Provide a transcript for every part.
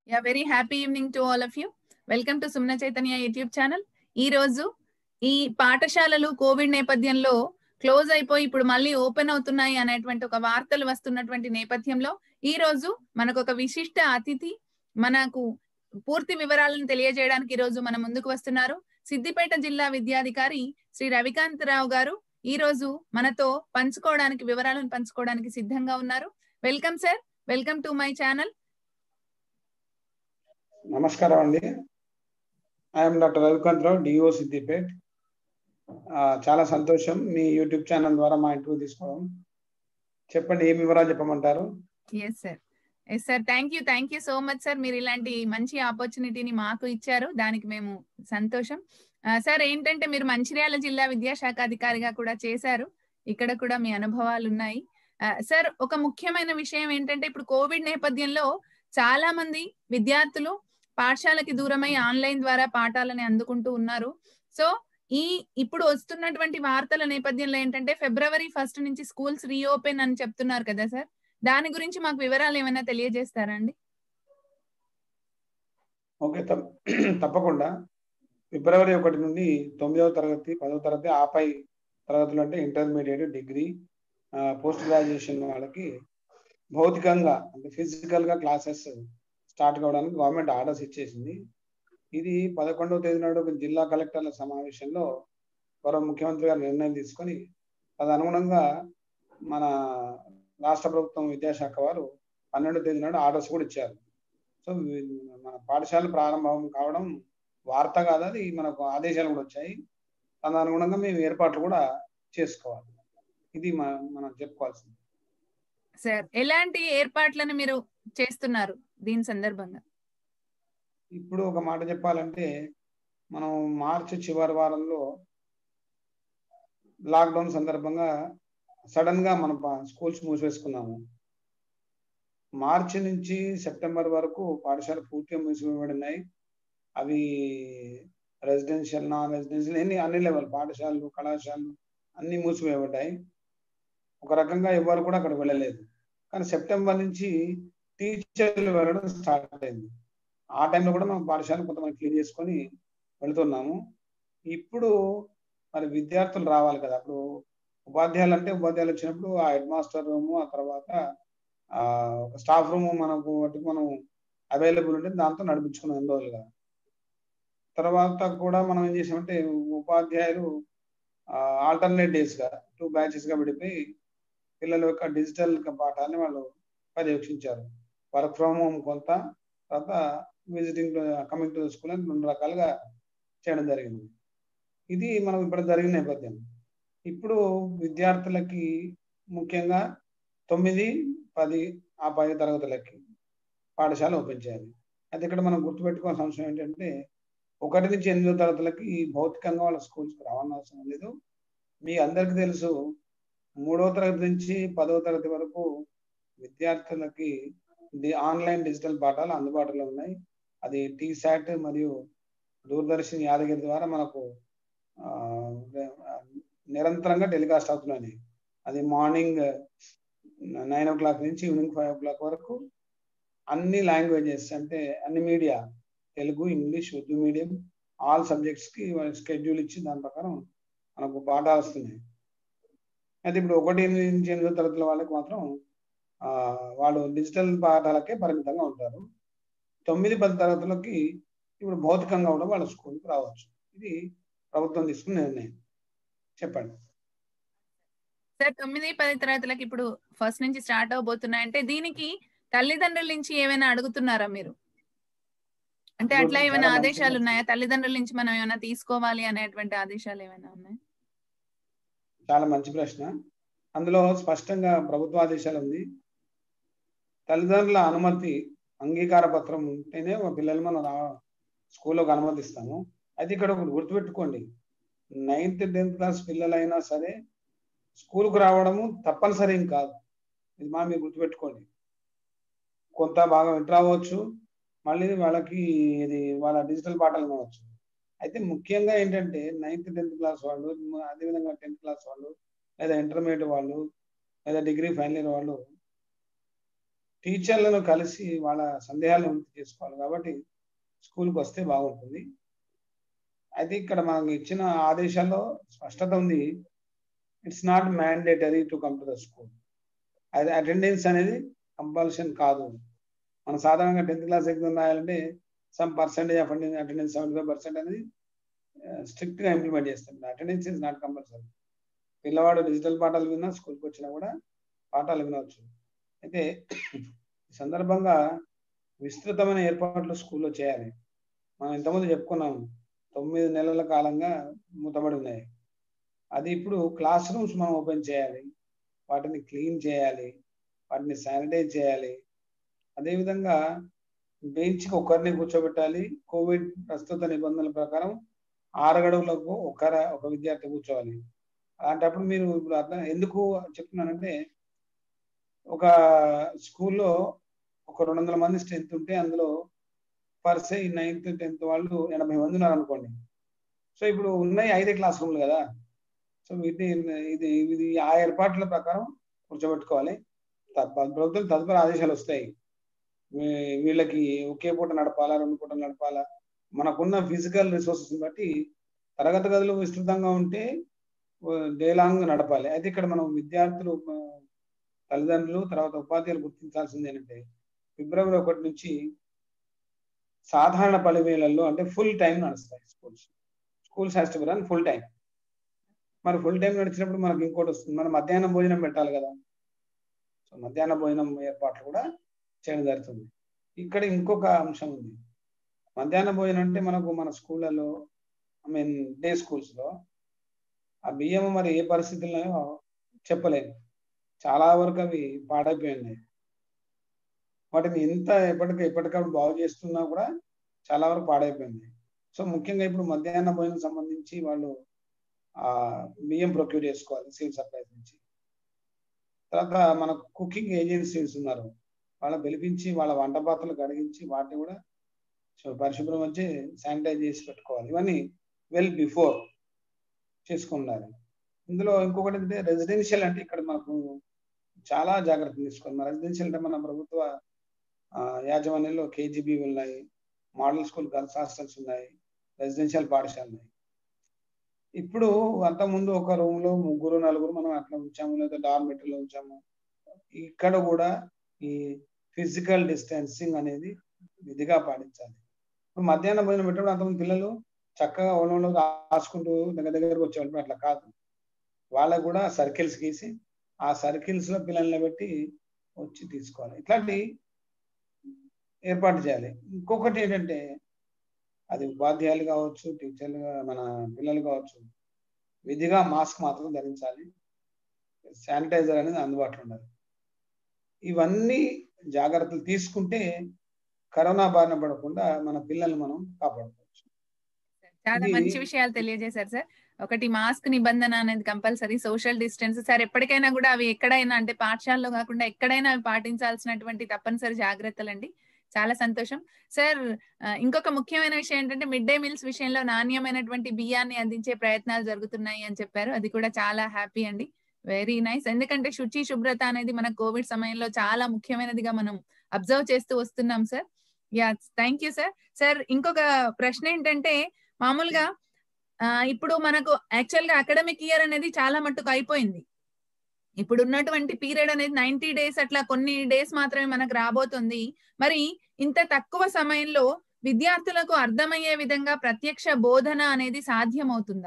yeah very happy evening to all of you welcome to Sumna Chaitanya YouTube channel ఈ రోజు ఈ పాఠశాలలు కోవిడ్ నేపథ్యంలో క్లోజ్ అయిపోయి ఇప్పుడు మళ్ళీ ఓపెన్ అవుతున్నాయి అనేటువంటి ఒక వార్తలు వస్తున్నటువంటి నేపథ్యంలో ఈ రోజు మనకు ఒక విశిష్ట అతిథి మనకు పూర్తి వివరాలను తెలియజేయడానికి ఈ రోజు మన ముందుకు వస్తున్నారు సిద్దిపేట జిల్లా విద్యాధికారి శ్రీ రవికాంత్ రావు గారు ఈ రోజు మనతో పంచుకోవడానికి వివరాలను పంచుకోవడానికి సిద్ధంగా ఉన్నారు welcome sir welcome to my channel నమస్కారం అండి I'm doctor Ravikantharao DO Siddipet చాలా సంతోషం మీ యూట్యూబ్ ఛానల్ ద్వారా మా ఇంటర్వ్యూ తీసుకోవడం చెప్పండి ఏం వివరాలు చెప్పమంటారు yes sir yes sir thank you thank you so much sir మీరు ఇలాంటి మంచి ఆపర్చునిటీని మాకు ఇచ్చారు దానికి మేము సంతోషం సార్ ఏంటంటే మీరు మంచిర్యాల జిల్లా విద్యాశాఖ అధికారిగా కూడా చేశారు ఇక్కడ కూడా మీ అనుభవాలు ఉన్నాయి సార్ ఒక ముఖ్యమైన విషయం ఏంటంటే ఇప్పుడు కోవిడ్ నేపథ్యంలో చాలా మంది విద్యార్థులు పాఠశాలకి దూరమై ఆన్లైన్ ద్వారా పాఠాలని అందుకుంటూ ఉన్నారు సో ఈ ఇప్పుడు వస్తున్నటువంటి వార్తల నేపథ్యంలో ఏంటంటే ఫిబ్రవరి ఫస్ట్ నుంచి స్కూల్స్ రీఓపెన్ అని చెప్తున్నారు కదా సార్ దాని గురించి మాకు వివరాలు ఏమైనా తెలియజేస్తారా అండి ఓకే తప్పకుండా ఫిబ్రవరి ఒకటి నుండి తొమ్మిదవ తరగతి పదవ తరగతి ఆపై తరగతులు అంటే ఇంటర్మీడియట్ డిగ్రీ పోస్ట్ గ్రాడ్యుయేషన్ వాళ్ళకి భౌతికంగా అంటే ఫిజికల్ గా క్లాసెస్ స్టార్ట్ కావడానికి గవర్నమెంట్ ఆర్డర్స్ ఇచ్చేసింది ఇది పదకొండవ తేదీ నాడు జిల్లా కలెక్టర్ల సమావేశంలో గౌరవ ముఖ్యమంత్రి గారు నిర్ణయం తీసుకొని తదనుగుణంగా మన రాష్ట్ర ప్రభుత్వం విద్యాశాఖ వారు పన్నెండవ తేదీ నాడు ఆర్డర్స్ కూడా ఇచ్చారు సో మన పాఠశాల ప్రారంభం కావడం వార్త కాదు అది మనకు ఆదేశాలు కూడా వచ్చాయి తదనుగుణంగా మేము ఏర్పాట్లు కూడా చేసుకోవాలి ఇది మనం చెప్పుకోవాల్సింది సార్ ఎలాంటి ఏర్పాట్లను మీరు చేస్తున్నారు దీని సందర్భంగా ఇప్పుడు ఒక మాట చెప్పాలంటే మనం మార్చి చివరి వారంలో లాక్డౌన్ సందర్భంగా సడన్ గా మన స్కూల్స్ మూసివేసుకున్నాము మార్చి నుంచి సెప్టెంబర్ వరకు పాఠశాల పూర్తిగా మూసివేయబడినాయి అవి రెసిడెన్షియల్ నాన్ రెసిడెన్షియల్ ఎన్ని అన్ని లెవెల్ పాఠశాలలు కళాశాలలు అన్ని మూసివేయబడ్డాయి ఒక రకంగా ఎవరు కూడా అక్కడ వెళ్ళలేదు కానీ సెప్టెంబర్ నుంచి టీచర్లు వెళ్ళడం స్టార్ట్ అయింది ఆ టైంలో కూడా మనం పాఠశాల కొంతమంది క్లీన్ చేసుకొని వెళుతున్నాము ఇప్పుడు మరి విద్యార్థులు రావాలి కదా అప్పుడు ఉపాధ్యాయులు అంటే ఉపాధ్యాయులు వచ్చినప్పుడు ఆ హెడ్ మాస్టర్ రూము ఆ తర్వాత ఆ ఒక స్టాఫ్ రూమ్ మనకు వాటికి మనం అవైలబుల్ ఉంటే దాంతో నడిపించుకున్నాం ఎన్ని రోజులుగా తర్వాత కూడా మనం ఏం చేసామంటే ఉపాధ్యాయులు ఆల్టర్నేట్ డేస్ గా టూ బ్యాచెస్ గా విడిపోయి పిల్లల యొక్క డిజిటల్ పాఠాన్ని వాళ్ళు పర్యవేక్షించారు వర్క్ ఫ్రమ్ హోమ్ కొంత తర్వాత విజిటింగ్ కమింగ్ టు స్కూల్ అని రెండు రకాలుగా చేయడం జరిగింది ఇది మనం ఇప్పుడు జరిగిన నేపథ్యం ఇప్పుడు విద్యార్థులకి ముఖ్యంగా తొమ్మిది పది ఆ పది తరగతులకి పాఠశాల ఓపెన్ చేయాలి అయితే ఇక్కడ మనం గుర్తుపెట్టుకోవాల్సిన అంశం ఏంటంటే ఒకటి నుంచి ఎనిమిదో తరగతులకి భౌతికంగా వాళ్ళ స్కూల్స్కి రావాలని అవసరం లేదు మీ అందరికీ తెలుసు మూడవ తరగతి నుంచి పదవ తరగతి వరకు విద్యార్థులకి ఆన్లైన్ డిజిటల్ పాఠాలు అందుబాటులో ఉన్నాయి అది టీ శాట్ మరియు దూరదర్శన్ యాదగిరి ద్వారా మనకు నిరంతరంగా టెలికాస్ట్ అవుతున్నాయి అది మార్నింగ్ నైన్ ఓ క్లాక్ నుంచి ఈవినింగ్ ఫైవ్ ఓ క్లాక్ వరకు అన్ని లాంగ్వేజెస్ అంటే అన్ని media Telugu English Urdu medium all subjects కి స్కెడ్యూల్ ఇచ్చి దాని ప్రకారం మనకు పాఠాలు వస్తున్నాయి అయితే ఇప్పుడు ఒకటి ఎనిమిది నుంచి ఎనిమిదో తరగతుల వాళ్ళకి మాత్రం వాళ్ళు డిజిటల్ పాఠాలకే పరిమితంగా ఉంటారు తొమ్మిది పది తరగతులకి ఇప్పుడు భౌతికంగా కూడా వాళ్ళ స్కూల్కి రావచ్చు ఇది ప్రభుత్వం తీసుకున్న నిర్ణయం చెప్పండి సార్ తొమ్మిది పది తరగతులకి ఇప్పుడు ఫస్ట్ నుంచి స్టార్ట్ అవబోతున్నాయి అంటే దీనికి తల్లిదండ్రుల నుంచి ఏమైనా అడుగుతున్నారా మీరు అంటే అట్లా ఏమైనా ఆదేశాలు ఉన్నాయా తల్లిదండ్రుల నుంచి మనం ఏమైనా తీసుకోవాలి అనేటువంటి ఆదేశాలు ఏమైనా ఉన్నాయా చాలా మంచి ప్రశ్న అందులో స్పష్టంగా ప్రభుత్వ ఆదేశాలు ఉంది తల్లిదండ్రుల అనుమతి అంగీకార పత్రం ఉంటేనే మా పిల్లలు మనం రా స్కూల్లోకి అనుమతిస్తాము అయితే ఇక్కడ ఒకటి గుర్తుపెట్టుకోండి నైన్త్ టెన్త్ క్లాస్ పిల్లలైనా సరే స్కూల్కు రావడము తప్పనిసరి కాదు ఇది మా మీరు గుర్తుపెట్టుకోండి కొంత భాగం ఇంటర్ అవ్వచ్చు మళ్ళీ వాళ్ళకి ఇది వాళ్ళ డిజిటల్ పాఠాలు కావచ్చు అయితే ముఖ్యంగా ఏంటంటే నైన్త్ టెన్త్ క్లాస్ వాళ్ళు అదేవిధంగా టెన్త్ క్లాస్ వాళ్ళు లేదా ఇంటర్మీడియట్ వాళ్ళు లేదా డిగ్రీ ఫైనల్ ఇయర్ వాళ్ళు టీచర్లను కలిసి వాళ్ళ సందేహాలను నివృత్తి చేసుకోవాలి కాబట్టి స్కూల్కి వస్తే బాగుంటుంది అయితే ఇక్కడ మనకు ఇచ్చిన ఆదేశాల్లో స్పష్టత ఉంది it's not mandatory to come to the school అది అటెండెన్స్ అనేది కంపల్షన్ కాదు మనం సాధారణంగా టెన్త్ క్లాస్ ఎగ్జామ్ రాయాలంటే some percentage of attendance seventy five percent అనేది స్ట్రిక్ట్ గా ఇంప్లిమెంట్ చేస్తాం అటెండెన్స్ ఇస్ నాట్ కంపల్సరీ పిల్లవాడు డిజిటల్ పాఠాలు విన్నా స్కూల్కి వచ్చినా కూడా పాఠాలు వినవచ్చు అయితే ఈ సందర్భంగా విస్తృతమైన ఏర్పాట్లు స్కూల్లో చేయాలి మనం ఇంతకుముందు చెప్పుకున్నాము తొమ్మిది నెలల కాలంగా మూతబడి ఉన్నాయి అది ఇప్పుడు క్లాస్ రూమ్స్ మనం ఓపెన్ చేయాలి వాటిని క్లీన్ చేయాలి వాటిని శానిటైజ్ చేయాలి అదేవిధంగా బెంచ్కి ఒకరిని కూర్చోబెట్టాలి కోవిడ్ ప్రస్తుత నిబంధనల ప్రకారం ఆరు గడువులకు ఒకర ఒక విద్యార్థి కూర్చోవాలి అలాంటప్పుడు మీరు ఇప్పుడు అర్థం ఎందుకు చెప్తున్నానంటే ఒక స్కూల్లో ఒక రెండు వందల మంది స్ట్రెంత్ ఉంటే అందులో పర్సే నైన్త్ టెన్త్ వాళ్ళు ఎనభై మంది ఉన్నారు అనుకోండి సో ఇప్పుడు ఉన్నాయి ఐదే క్లాస్ రూమ్లు కదా సో వీటిని ఇది ఇది ఆ ఏర్పాట్ల ప్రకారం కూర్చోబెట్టుకోవాలి ప్రభుత్వం తదుపరి ఆదేశాలు వస్తాయి వీళ్ళకి ఒకే పూట నడపాలా రెండు పూట నడపాలా మనకున్న ఫిజికల్ రిసోర్సెస్ బట్టి తరగతి గదులు విస్తృతంగా ఉంటే డే లాంగ్ నడపాలి అయితే ఇక్కడ మనం విద్యార్థులు తల్లిదండ్రులు తర్వాత ఉపాధ్యాయులు గుర్తించాల్సింది ఏంటంటే ఫిబ్రవరి ఒకటి నుంచి సాధారణ పలివేళల్లో అంటే ఫుల్ టైం నడుస్తాయి schools schools has to run full time మరి ఫుల్ టైం నడిచినప్పుడు మనకి ఇంకోటి వస్తుంది మనం మధ్యాహ్నం భోజనం పెట్టాలి కదా సో మధ్యాహ్న భోజనం ఏర్పాట్లు కూడా చేయడం జరుగుతుంది ఇక్కడ ఇంకొక అంశం ఉంది మధ్యాహ్న భోజనం అంటే మనకు మన స్కూళ్ళలో ఐ మీన్ డే స్కూల్స్లో ఆ బియ్యం మరి ఏ పరిస్థితుల్లో చెప్పలేము చాలా వరకు అవి పాడైపోయినాయి వాటిని ఎంత ఎప్పటికీ ఎప్పటికప్పుడు బాగు చేస్తున్నా కూడా చాలా వరకు పాడైపోయింది సో ముఖ్యంగా ఇప్పుడు మధ్యాహ్న భోజనం సంబంధించి వాళ్ళు ఆ బియ్యం ప్రొక్యూర్ చేసుకోవాలి సివిల్ సప్లైస్ నుంచి తర్వాత మన కుకింగ్ ఏజెన్సీస్ ఉన్నారు వాళ్ళ పిలిపించి వాళ్ళ వంట పాత్రలు కడిగించి వాటిని కూడా పరిశుభ్రం వచ్చి శానిటైజ్ చేసి పెట్టుకోవాలి ఇవన్నీ వెల్ బిఫోర్ చేసుకున్నారు ఇందులో ఇంకొకటి ఏంటంటే రెసిడెన్షియల్ అంటే ఇక్కడ మనకు చాలా జాగ్రత్తలు తీసుకోవాలి మన రెసిడెన్షియల్ అంటే మన ప్రభుత్వ యాజమాన్యంలో కేజీబీ ఉన్నాయి మోడల్ స్కూల్ గర్ల్స్ హాస్టల్స్ ఉన్నాయి రెసిడెన్షియల్ పాఠశాల ఉన్నాయి ఇప్పుడు అంతకుముందు ఒక రూమ్ లో ముగ్గురు నలుగురు మనం అట్లా ఉంచాము లేదా డార్మెటరీలో ఉంచాము ఇక్కడ కూడా ఈ ఫిజికల్ డిస్టెన్సింగ్ అనేది విధిగా పాటించాలి ఇప్పుడు మధ్యాహ్నం భోజనం పెట్టినప్పుడు అంతమంది పిల్లలు చక్కగా ఓనంలో రాసుకుంటూ దగ్గర దగ్గరకు వచ్చేవాళ్ళు అట్లా కాదు వాళ్ళకు కూడా సర్కిల్స్ గీసి ఆ సర్కిల్స్ లో పిల్లల్ని పెట్టి వచ్చి తీసుకోవాలి ఇట్లాంటి ఏర్పాటు చేయాలి ఇంకొకటి ఏంటంటే అది ఉపాధ్యాయులు కావచ్చు టీచర్లు మన పిల్లలు కావచ్చు విధిగా మాస్క్ మాత్రం ధరించాలి శానిటైజర్ అనేది అందుబాటులో ఉండాలి ఇవన్నీ జాగ్రత్తలు తీసుకుంటే కరోనా బారిన పడకుండా మన పిల్లల్ని మనం కాపాడుకోవచ్చు చాలా మంచి విషయాలు తెలియజేశారు సార్ ఒకటి మాస్క్ నిబంధన అనేది కంపల్సరీ సోషల్ డిస్టెన్స్ సార్ ఎప్పటికైనా కూడా అవి ఎక్కడైనా అంటే పాఠశాలలో కాకుండా ఎక్కడైనా అవి పాటించాల్సినటువంటి తప్పనిసరి జాగ్రత్తలు అండి చాలా సంతోషం సార్ ఇంకొక ముఖ్యమైన విషయం ఏంటంటే మిడ్ డే మీల్స్ విషయంలో నాణ్యమైనటువంటి బియ్యాన్ని అందించే ప్రయత్నాలు జరుగుతున్నాయి అని చెప్పారు అది కూడా చాలా హ్యాపీ అండి వెరీ నైస్ ఎందుకంటే శుచి శుభ్రత అనేది మన కోవిడ్ సమయంలో చాలా ముఖ్యమైనదిగా మనం అబ్జర్వ్ చేస్తూ వస్తున్నాం sir yeah thank you sir sir ఇంకొక ప్రశ్న ఏంటంటే మామూలుగా ఇప్పుడు మనకు యాక్చువల్ గా అకాడమిక్ ఇయర్ అనేది చాలా మట్టుకు అయిపోయింది ఇప్పుడు ఉన్నటువంటి పీరియడ్ అనేది నైన్టీ డేస్ అట్లా కొన్ని డేస్ మాత్రమే మనకు రాబోతుంది మరి ఇంత తక్కువ సమయంలో విద్యార్థులకు అర్థమయ్యే విధంగా ప్రత్యక్ష బోధన అనేది సాధ్యమవుతుందా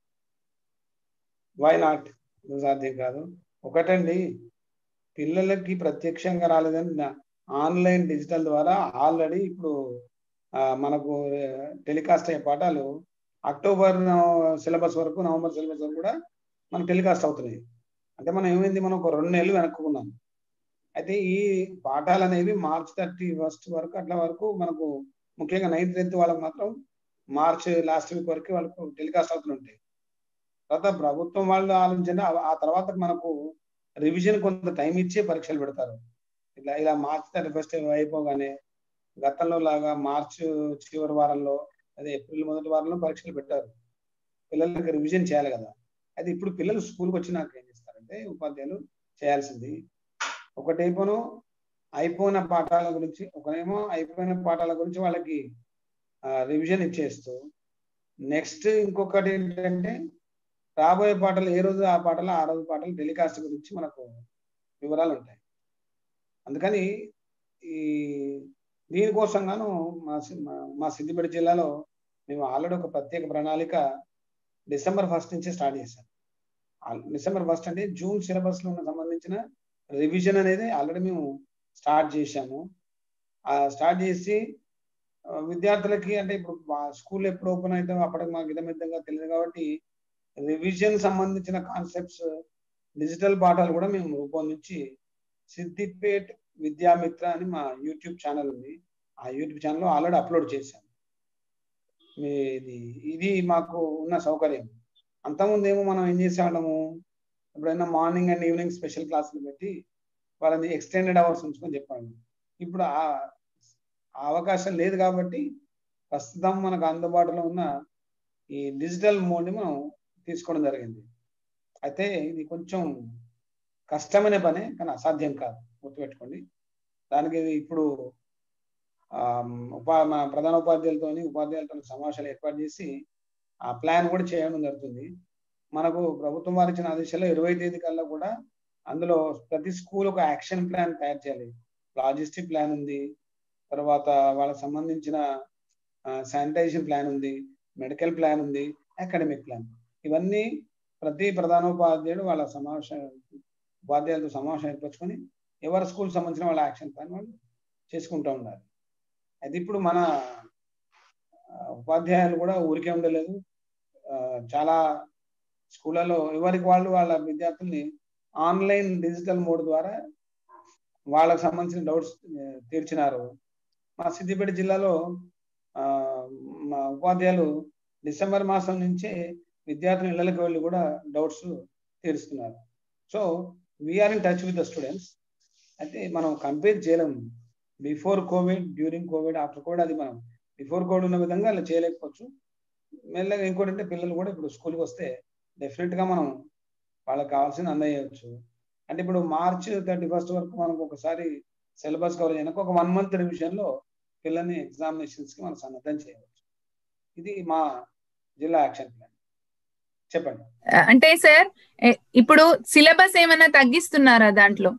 వై నాట్ సాధ్యం కాదు ఒకటండి పిల్లలకి ప్రత్యక్షంగా రాలేదని ఆన్లైన్ డిజిటల్ ద్వారా ఆల్రెడీ ఇప్పుడు మనకు టెలికాస్ట్ అయ్యే పాఠాలు అక్టోబర్ సిలబస్ వరకు నవంబర్ సిలబస్ వరకు కూడా మనకు టెలికాస్ట్ అవుతున్నాయి అంటే మనం ఏమైంది మనం ఒక రెండు నెలలు వెనక్కున్నాం అయితే ఈ పాఠాలు అనేవి మార్చ్ థర్టీ ఫస్ట్ వరకు అట్లా వరకు మనకు ముఖ్యంగా నైన్త్ టెన్త్ వాళ్ళకి మాత్రం మార్చ్ లాస్ట్ వీక్ వరకు వాళ్ళకు టెలికాస్ట్ అవుతుంటాయి తర్వాత ప్రభుత్వం వాళ్ళు ఆలోచించండి ఆ తర్వాత మనకు రివిజన్ కొంత టైం ఇచ్చే పరీక్షలు పెడతారు ఇట్లా ఇలా మార్చ్ థర్టీ ఫస్ట్ అయిపోగానే గతంలో లాగా మార్చ్ చివరి వారంలో అదే ఏప్రిల్ మొదటి వారంలో పరీక్షలు పెట్టారు పిల్లలకి రివిజన్ చేయాలి కదా అది ఇప్పుడు పిల్లలు స్కూల్కి వచ్చినాక ఏం చేస్తారంటే ఉపాధ్యాయులు చేయాల్సింది ఒకటేపోను అయిపోయిన పాఠాల గురించి ఒకరేమో అయిపోయిన పాఠాల గురించి వాళ్ళకి రివిజన్ ఇచ్చేస్తూ నెక్స్ట్ ఇంకొకటి ఏంటంటే రాబోయే పాటలు ఏ రోజు ఆ పాటలు ఆ రోజు పాటలు టెలికాస్ట్ గురించి మనకు వివరాలు ఉంటాయి అందుకని ఈ దీనికోసం గాను మా మా సిద్దిపేట జిల్లాలో మేము ఆల్రెడీ ఒక ప్రత్యేక ప్రణాళిక డిసెంబర్ ఫస్ట్ నుంచి స్టార్ట్ చేశాం డిసెంబర్ ఫస్ట్ అంటే జూన్ సిలబస్ లో సంబంధించిన రివిజన్ అనేది ఆల్రెడీ మేము స్టార్ట్ చేశాము ఆ స్టార్ట్ చేసి విద్యార్థులకి అంటే ఇప్పుడు స్కూల్ ఎప్పుడు ఓపెన్ అయితే అప్పటికి మాకు ఇదమిద్దంగా తెలియదు కాబట్టి రివిజన్ సంబంధించిన కాన్సెప్ట్స్ డిజిటల్ పాఠాలు కూడా మేము రూపొందించి సిద్దిపేట్ విద్యామిత్ర అని మా యూట్యూబ్ ఛానల్ ఉంది ఆ యూట్యూబ్ ఛానల్లో ఆల్రెడీ అప్లోడ్ చేశాను ఇది ఇది మాకు ఉన్న సౌకర్యం అంతకుముందు ఏమో మనం ఏం చేసేవాళ్ళము ఎప్పుడైనా మార్నింగ్ అండ్ ఈవినింగ్ స్పెషల్ క్లాసులు పెట్టి వాళ్ళని ఎక్స్టెండెడ్ అవర్స్ ఉంచుకొని చెప్పాను ఇప్పుడు ఆ అవకాశం లేదు కాబట్టి ప్రస్తుతం మనకు అందుబాటులో ఉన్న ఈ డిజిటల్ మోడ్ని మనం తీసుకోవడం జరిగింది అయితే ఇది కొంచెం కష్టమైన పనే కానీ అసాధ్యం కాదు గుర్తుపెట్టుకోండి దానికి ఇప్పుడు ఉపా మన ప్రధాన ఉపాధ్యాయులతో ఉపాధ్యాయులతో సమావేశాలు ఏర్పాటు చేసి ఆ ప్లాన్ కూడా చేయడం జరుగుతుంది మనకు ప్రభుత్వం వారు ఇచ్చిన ఆదేశాల్లో ఇరవై తేదీ కల్లా కూడా అందులో ప్రతి స్కూల్ ఒక యాక్షన్ ప్లాన్ తయారు చేయాలి లాజిస్టిక్ ప్లాన్ ఉంది తర్వాత వాళ్ళకి సంబంధించిన శానిటైజేషన్ ప్లాన్ ఉంది మెడికల్ ప్లాన్ ఉంది అకాడమిక్ ప్లాన్ ఇవన్నీ ప్రతి ప్రధానోపాధ్యాయుడు వాళ్ళ సమావేశం ఉపాధ్యాయులతో సమావేశం ఏర్పరచుకొని ఎవరి స్కూల్ సంబంధించిన వాళ్ళ యాక్షన్ ప్లాన్ వాళ్ళు చేసుకుంటూ ఉండాలి అయితే ఇప్పుడు మన ఉపాధ్యాయులు కూడా ఊరికే ఉండలేదు చాలా స్కూళ్ళలో ఎవరికి వాళ్ళు వాళ్ళ విద్యార్థుల్ని ఆన్లైన్ డిజిటల్ మోడ్ ద్వారా వాళ్ళకు సంబంధించిన డౌట్స్ తీర్చినారు మా సిద్దిపేట జిల్లాలో మా ఉపాధ్యాయులు డిసెంబర్ మాసం నుంచే విద్యార్థుల ఇళ్లకు వెళ్ళి కూడా డౌట్స్ తీరుస్తున్నారు so we are in touch with the students అయితే మనం కంపేర్ చేయలేం before Covid during Covid after Covid అది మనం బిఫోర్ కోవిడ్ ఉన్న విధంగా అలా చేయలేకపోవచ్చు మెల్లగా ఇంకోటి అంటే పిల్లలు కూడా ఇప్పుడు స్కూల్కి వస్తే డెఫినెట్గా మనం వాళ్ళకి కావాల్సింది అందజేయవచ్చు అంటే ఇప్పుడు మార్చ్ థర్టీ ఫస్ట్ వరకు మనకు ఒకసారి సిలబస్ కవర్ చేయడానికి ఒక వన్ మంత్ రివిజన్లో పిల్లల్ని ఎగ్జామినేషన్స్కి మనం సన్నద్ధం చేయవచ్చు ఇది మా జిల్లా యాక్షన్ ప్లాన్ చెప్పండి అంటే సార్ ఇప్పుడు సిలబస్ ఏమైనా తగ్గిస్తున్నారా దాంట్లో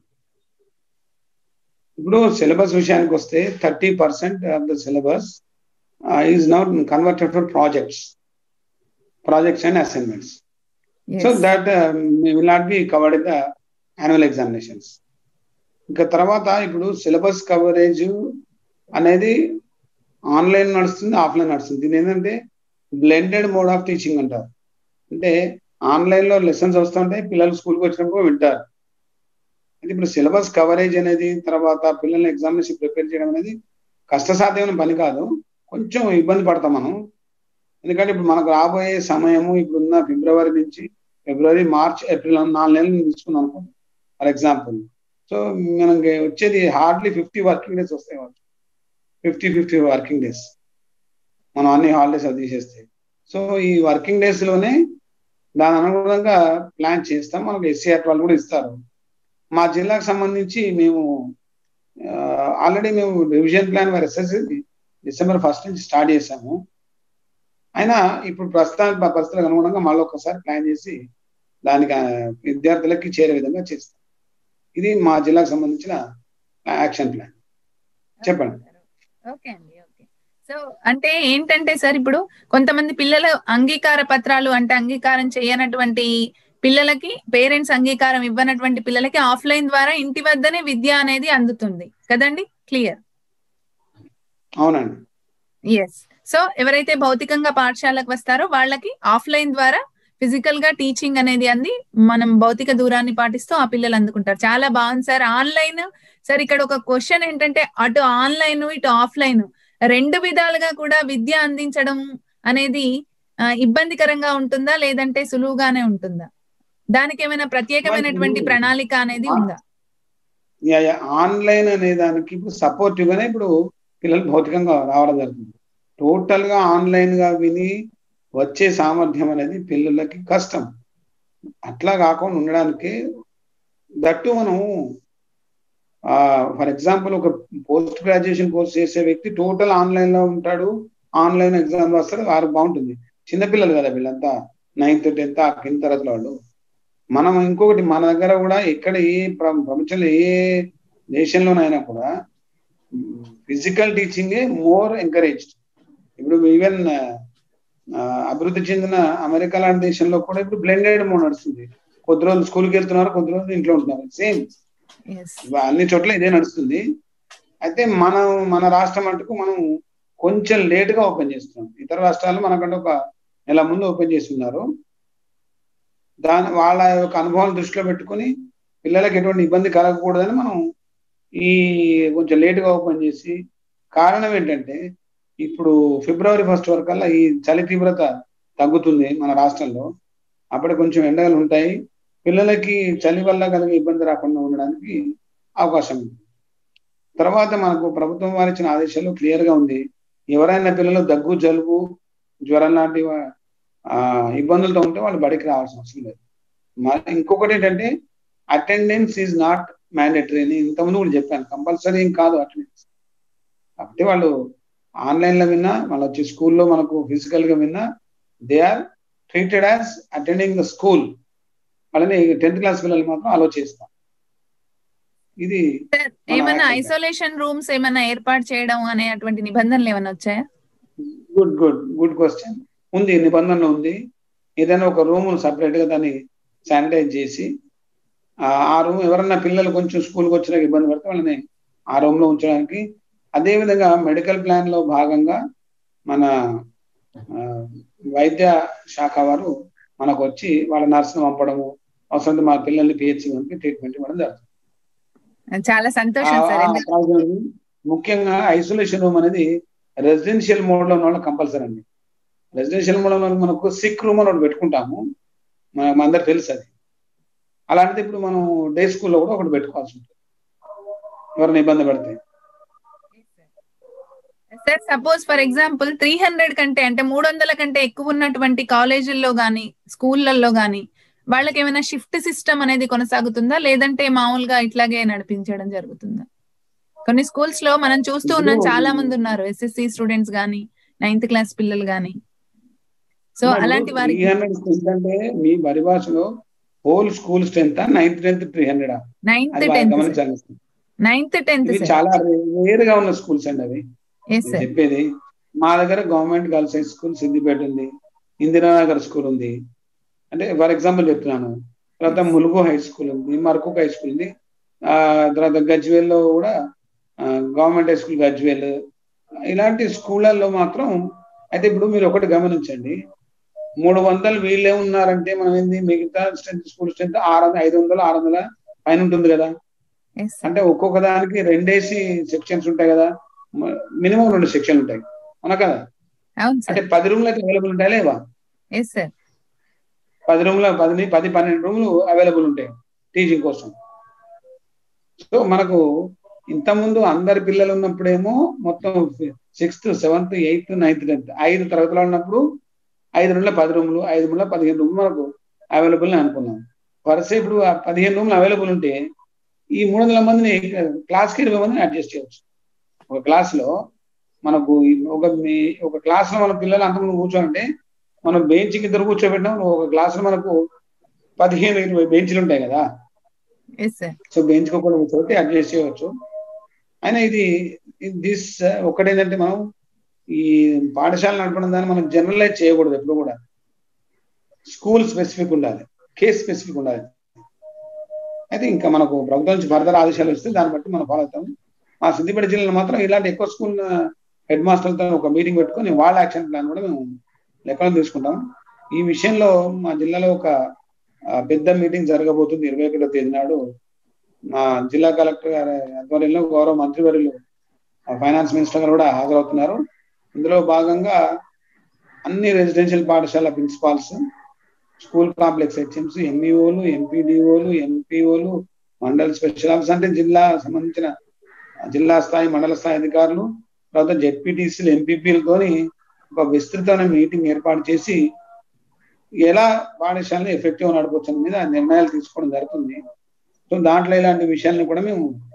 ఇప్పుడు సిలబస్ విషయానికి వస్తే thirty percent of the syllabus is not converted for projects projects and assignments so that will not be covered in the annual examinations ఇంకా తర్వాత ఇప్పుడు సిలబస్ కవరేజ్ అనేది ఆన్లైన్ నడుస్తుంది ఆఫ్లైన్ నడుస్తుంది దీని ఏంటంటే బ్లెండెడ్ మోడ్ ఆఫ్ టీచింగ్ అంటారు అంటే ఆన్లైన్లో లెసన్స్ వస్తుంటాయి పిల్లలు స్కూల్కి వచ్చినప్పుడు వింటారు అంటే ఇప్పుడు సిలబస్ కవరేజ్ అనేది తర్వాత పిల్లల్ని ఎగ్జామినేషన్ ప్రిపేర్ చేయడం అనేది కష్టసాధ్యమైన పని కాదు కొంచెం ఇబ్బంది పడతాం మనం ఎందుకంటే ఇప్పుడు మనకు రాబోయే సమయము ఇప్పుడున్న ఫిబ్రవరి నుంచి ఫిబ్రవరి మార్చ్ ఏప్రిల్ నాలుగు నెలలు తీసుకున్నాం అనుకో ఫర్ ఎగ్జాంపుల్ సో మనకి వచ్చేది హార్డ్లీ ఫిఫ్టీ వర్కింగ్ డేస్ వస్తాయి ఫిఫ్టీ ఫిఫ్టీ వర్కింగ్ డేస్ మనం అన్ని హాలిడేస్ అది తీసేస్తే సో ఈ వర్కింగ్ డేస్ లోనే దాని అనుగుణంగా ప్లాన్ చేస్తాం మనకు ఎస్సీఆర్ వాళ్ళు కూడా ఇస్తారు మా జిల్లాకు సంబంధించి మేము ఆల్రెడీ మేము రివిజన్ ప్లాన్ వారి ఎస్ఎస్సి డిసెంబర్ ఫస్ట్ నుంచి స్టార్ట్ చేసాము అయినా ఇప్పుడు ప్రస్తుతానికి పరిస్థితులకు అనుగుణంగా మళ్ళీ ఒకసారి ప్లాన్ చేసి దానికి విద్యార్థులకి చేరే విధంగా చేస్తాం ఇది మా జిల్లాకు సంబంధించిన యాక్షన్ ప్లాన్ చెప్పండి ఓకే అండి ఓకే సో అంటే ఏంటంటే సార్ ఇప్పుడు కొంతమంది పిల్లలు అంగీకార పత్రాలు అంటే అంగీకారం చేయనటువంటి పిల్లలకి పేరెంట్స్ అంగీకారం ఇవ్వనటువంటి పిల్లలకి ఆఫ్లైన్ ద్వారా ఇంటి వద్దనే విద్య అనేది అందుతుంది కదండి క్లియర్ అవునండి ఎస్ సో ఎవరైతే భౌతికంగా పాఠశాలకు వస్తారో వాళ్ళకి ఆఫ్లైన్ ద్వారా ఫిజికల్ గా టీచింగ్ అనేది అంది మనం భౌతిక దూరాన్ని పాటిస్తూ ఆ పిల్లలు అందుకుంటారు చాలా బాగుంది సార్ ఆన్లైన్ సార్ ఇక్కడ ఒక క్వశ్చన్ ఏంటంటే అటు ఆన్లైన్ ఇటు ఆఫ్లైన్ రెండు విధాలుగా కూడా విద్య అందించడం అనేది ఇబ్బందికరంగా ఉంటుందా లేదంటే సులువుగానే ఉంటుందా దానికి ఏమైనా ప్రత్యేకమైనటువంటి ప్రణాళిక అనేది ఉందా ఆన్లైన్ అనే దానికి ఇప్పుడు సపోర్టివ్ గానే ఇప్పుడు పిల్లలు భౌతికంగా రావడం జరుగుతుంది టోటల్ గా ఆన్లైన్ గా విని వచ్చే సామర్థ్యం అనేది పిల్లలకి కష్టం అట్లా కాకుండా ఉండడానికి దట్టు మనం ఫర్ ఎగ్జాంపుల్ ఒక పోస్ట్ గ్రాడ్యుయేషన్ కోర్స్ చేసే వ్యక్తి టోటల్ ఆన్లైన్ లో ఉంటాడు ఆన్లైన్ ఎగ్జామ్ రాస్తాడు వారు బాగుంటుంది చిన్నపిల్లలు కదా వీళ్ళంతా నైన్త్ టెన్త్ ఆ కింద తరగతి వాళ్ళు మనం ఇంకొకటి మన దగ్గర కూడా ఎక్కడ ఏ ప్రపంచంలో ఏ దేశంలోనైనా కూడా ఫిజికల్ టీచింగే మోర్ ఎంకరేజ్డ్ ఇప్పుడు ఈవెన్ అభివృద్ధి చెందిన అమెరికా లాంటి దేశంలో కూడా ఇప్పుడు బ్లెండెడ్ మోడ్ నడుస్తుంది కొద్ది రోజులు స్కూల్కి వెళ్తున్నారు కొద్ది రోజులు ఇంట్లో ఉంటున్నారు సేమ్ అన్ని చోట్ల ఇదే నడుస్తుంది అయితే మనం మన రాష్ట్రం మటుకు మనం కొంచెం లేట్ గా ఓపెన్ చేస్తున్నాం ఇతర రాష్ట్రాలు మనకంటే ఒక నెల ముందు ఓపెన్ చేస్తున్నారు దాని వాళ్ళ యొక్క అనుభవాలను దృష్టిలో పెట్టుకుని పిల్లలకు ఎటువంటి ఇబ్బంది కలగకూడదని మనం ఈ కొంచెం లేటుగా ఓపెన్ చేసి కారణం ఏంటంటే ఇప్పుడు ఫిబ్రవరి ఫస్ట్ వరకల్లా ఈ చలి తీవ్రత తగ్గుతుంది మన రాష్ట్రంలో అప్పుడు కొంచెం ఎండలు ఉంటాయి పిల్లలకి చలి వల్ల కలిగే ఇబ్బంది రాకుండా ఉండడానికి అవకాశం ఉంది తర్వాత మనకు ప్రభుత్వం వారు ఇచ్చిన ఆదేశాలు క్లియర్ గా ఉంది ఎవరైనా పిల్లలు దగ్గు జలుబు జ్వరం లాంటి ఇబ్బందులతో ఉంటే వాళ్ళు బడికి రావాల్సిన అవసరం లేదు ఇంకొకటి ఏంటంటే అటెండెన్స్ ఈజ్ నాట్ మ్యాండేటరీ అని ఇంతకుముందు కూడా చెప్పాను కంపల్సరీ ఏం కాదు అటెండెన్స్ కాబట్టి వాళ్ళు ఆన్లైన్ లో విన్నా వాళ్ళు వచ్చి స్కూల్లో మనకు ఫిజికల్ గా విన్నా they are treated as attending the school వాళ్ళని టెన్త్ క్లాస్ పిల్లలు మాత్రం అలో చేస్తాం ఇది ఏమైనా ఐసోలేషన్ రూమ్స్ ఏమైనా ఏర్పాటు చేయడం అనేటువంటి నిబంధనలు ఏమైనా వచ్చాయా గుడ్ గుడ్ గుడ్ క్వశ్చన్ ఉంది నిబంధనలు ఉంది ఏదైనా ఒక రూమ్ సపరేట్ గా దాన్ని శానిటైజ్ చేసి ఆ రూమ్ ఎవరన్నా పిల్లలు కొంచెం స్కూల్కి వచ్చినాక ఇబ్బంది పడితే వాళ్ళని ఆ రూమ్ లో ఉంచడానికి అదే విధంగా మెడికల్ ప్లాన్ లో భాగంగా మన వైద్య శాఖ వారు మనకు వచ్చి వాళ్ళ నర్సును పంపడము అవసరం మా పిల్లల్ని పిహెచ్సి పంపి ట్రీట్మెంట్ ఇవ్వడం జరుగుతుంది చాలా సంతోషం సార్ ముఖ్యంగా ఐసోలేషన్ రూమ్ అనేది రెసిడెన్షియల్ మోడ్ లో ఉన్న వాళ్ళు కంపల్సరీ అండి రెసిడెన్షియల్ మోడ్ లో మనకు సిక్ రూమ్ అని ఒకటి పెట్టుకుంటాము మన అందరు తెలుసు అది అలాంటిది ఇప్పుడు మనం డే స్కూల్లో కూడా ఒకటి పెట్టుకోవాల్సి ఉంటుంది ఎవరిని ఇబ్బంది పడితే sir suppose for example three hundred కంటే అంటే మూడు వందల కంటే ఎక్కువ ఉన్నటువంటి కాలేజీల్లో గానీ స్కూళ్ళల్లో గానీ వాళ్ళకి ఏమైనా షిఫ్ట్ సిస్టమ్ అనేది కొనసాగుతుందా లేదంటే మామూలుగా ఇట్లాగే నడిపించడం జరుగుతుందా కొన్ని స్కూల్స్ లో మనం చూస్తూ ఉన్నాం చాలా మంది ఉన్నారు ఎస్ఎస్సి స్టూడెంట్స్ గానీ నైన్త్ క్లాస్ పిల్లలు గానీ సో అలాంటి వారికి అంటే మీ వరి భాషలో whole school strength ninth tenth three hundred ninth tenth ninth tenth చాలా రేర్ గా ఉన్న స్కూల్స్ అండి అవి చెప్పేది మా దగ్గర government girls high school Siddipet ఉంది ఇందిరానగర్ స్కూల్ ఉంది అంటే ఫర్ ఎగ్జాంపుల్ చెప్తున్నాను తర్వాత ములుగు హై స్కూల్ ఉంది మరకుక్ హై స్కూల్ ఉంది ఆ తర్వాత గజ్వేల్లో కూడా గవర్నమెంట్ హై స్కూల్ గజ్వేల్ ఇలాంటి స్కూళ్ళల్లో మాత్రం అయితే ఇప్పుడు మీరు ఒకటి గమనించండి మూడు వందలు వీళ్ళే ఉన్నారంటే మనం ఏంది మిగతా స్ట్రెంత్ స్కూల్ స్ట్రెంత్ ఆరు వందల ఐదు వందలు ఆరు వందల పైన ఉంటుంది కదా అంటే ఒక్కొక్క దానికి రెండేసి సెక్షన్స్ ఉంటాయి కదా మినిమం రెండు సెక్షన్లు ఉంటాయి అవునా కదా అంటే పది రూమ్లు అయితే అవైలబుల్ ఉంటాయి లేవా పది రూమ్ల పది పది పన్నెండు రూమ్లు అవైలబుల్ ఉంటాయి టీచింగ్ కోసం సో మనకు ఇంతకుముందు అందరి పిల్లలు ఉన్నప్పుడేమో మొత్తం sixth seventh eighth ninth tenth ఐదు తరగతిలో ఉన్నప్పుడు ఐదు రూమ్ల పది రూములు ఐదు రూమ్ల పదిహేను రూమ్లు మనకు అవైలబుల్ అనుకున్నాం వరుస ఇప్పుడు ఆ పదిహేను రూమ్లు అవైలబుల్ ఉంటే ఈ మూడు వందల మందిని క్లాస్కి ఇరవై మందిని అడ్జస్ట్ చేయవచ్చు ఒక క్లాస్ లో మనకు ఒక ఒక క్లాస్ లో మన పిల్లలు అంతమంది కూర్చోాలంటే మనం బెంచ్కి ఇద్దరు కూర్చోబెట్టినాం ఒక క్లాస్ లో మనకు పదిహేను ఇరవై బెంచ్లు ఉంటాయి కదా సో బెంచ్ కూడా కూర్చోబెట్టి అడ్జస్ట్ చేయవచ్చు అయినా ఇది దిస్ ఒకటేంటంటే మనం ఈ పాఠశాల నడపడం దాన్ని మనం జనరలైజ్ చేయకూడదు ఎప్పుడు కూడా స్కూల్ స్పెసిఫిక్ ఉండాలి కేస్ స్పెసిఫిక్ ఉండాలి అయితే ఇంకా మనకు ప్రభుత్వం నుంచి ఫర్దర్ ఆదేశాలు వస్తే దాన్ని బట్టి మనం ఫాలో అవుతాం మా సిద్దిపేట జిల్లాలో మాత్రం ఇలాంటి ఎక్కువ స్కూల్ హెడ్ మాస్టర్లతో ఒక మీటింగ్ పెట్టుకొని వాళ్ళ యాక్షన్ ప్లాన్ కూడా మేము లెక్కలు తీసుకుంటాం ఈ విషయంలో మా జిల్లాలో ఒక పెద్ద మీటింగ్ జరగబోతుంది ఇరవై ఒకటో తేదీ నాడు మా జిల్లా కలెక్టర్ గారి ఆధ్వర్యంలో గౌరవ మంత్రివర్యులు ఫైనాన్స్ మినిస్టర్ గారు కూడా హాజరవుతున్నారు ఇందులో భాగంగా అన్ని రెసిడెన్షియల్ పాఠశాల ప్రిన్సిపాల్స్ స్కూల్ కాంప్లెక్స్ హెచ్ఎంసీ ఎంఈఓలు ఎంపీడీఓలు ఎంపీఓలు మండల్ స్పెషల్ ఆఫీస్ అంటే జిల్లా సంబంధించిన జిల్లా స్థాయి మండల స్థాయి అధికారులు తర్వాత జెడ్పీటీసీలు ఎంపీపీలతోని ఒక విస్తృతమైన మీటింగ్ ఏర్పాటు చేసి ఎలా పాఠశాలను ఎఫెక్టివ్ నడపచ్చు మీద నిర్ణయాలు తీసుకోవడం జరుగుతుంది సో దాంట్లో ఇలాంటి విషయాలను కూడా మేము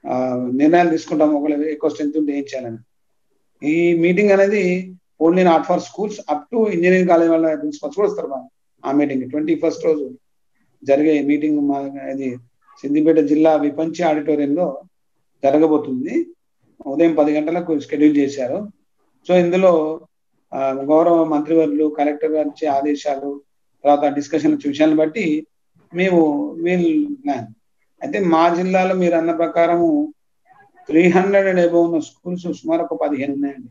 నిర్ణయాలు తీసుకుంటాం ఒకవేళ ఎక్కువ స్ట్రెంత్ ఉంటే ఏం చేయాలని ఈ మీటింగ్ అనేది only not for schools up to engineering college వాళ్ళ ప్రిన్సిపల్స్ కూడా వస్తారు ఆ మీటింగ్ ట్వంటీ ఫస్ట్ రోజు జరిగే మీటింగ్ ఇది సిద్దిపేట జిల్లా విపంచి ఆడిటోరియంలో జరగబోతుంది ఉదయం పది గంటలకు షెడ్యూల్ చేశారు సో ఇందులో గౌరవ మంత్రివర్యులు కలెక్టర్ గారి ఇచ్చే ఆదేశాలు తర్వాత డిస్కషన్ విషయాన్ని బట్టి మేము వీల్ ప్లాన్ అయితే మా జిల్లాలో మీరు అన్న ప్రకారము త్రీ హండ్రెడ్ అండ్ అబౌవ్ ఉన్న స్కూల్స్ సుమారు ఒక పదిహేను ఉన్నాయండి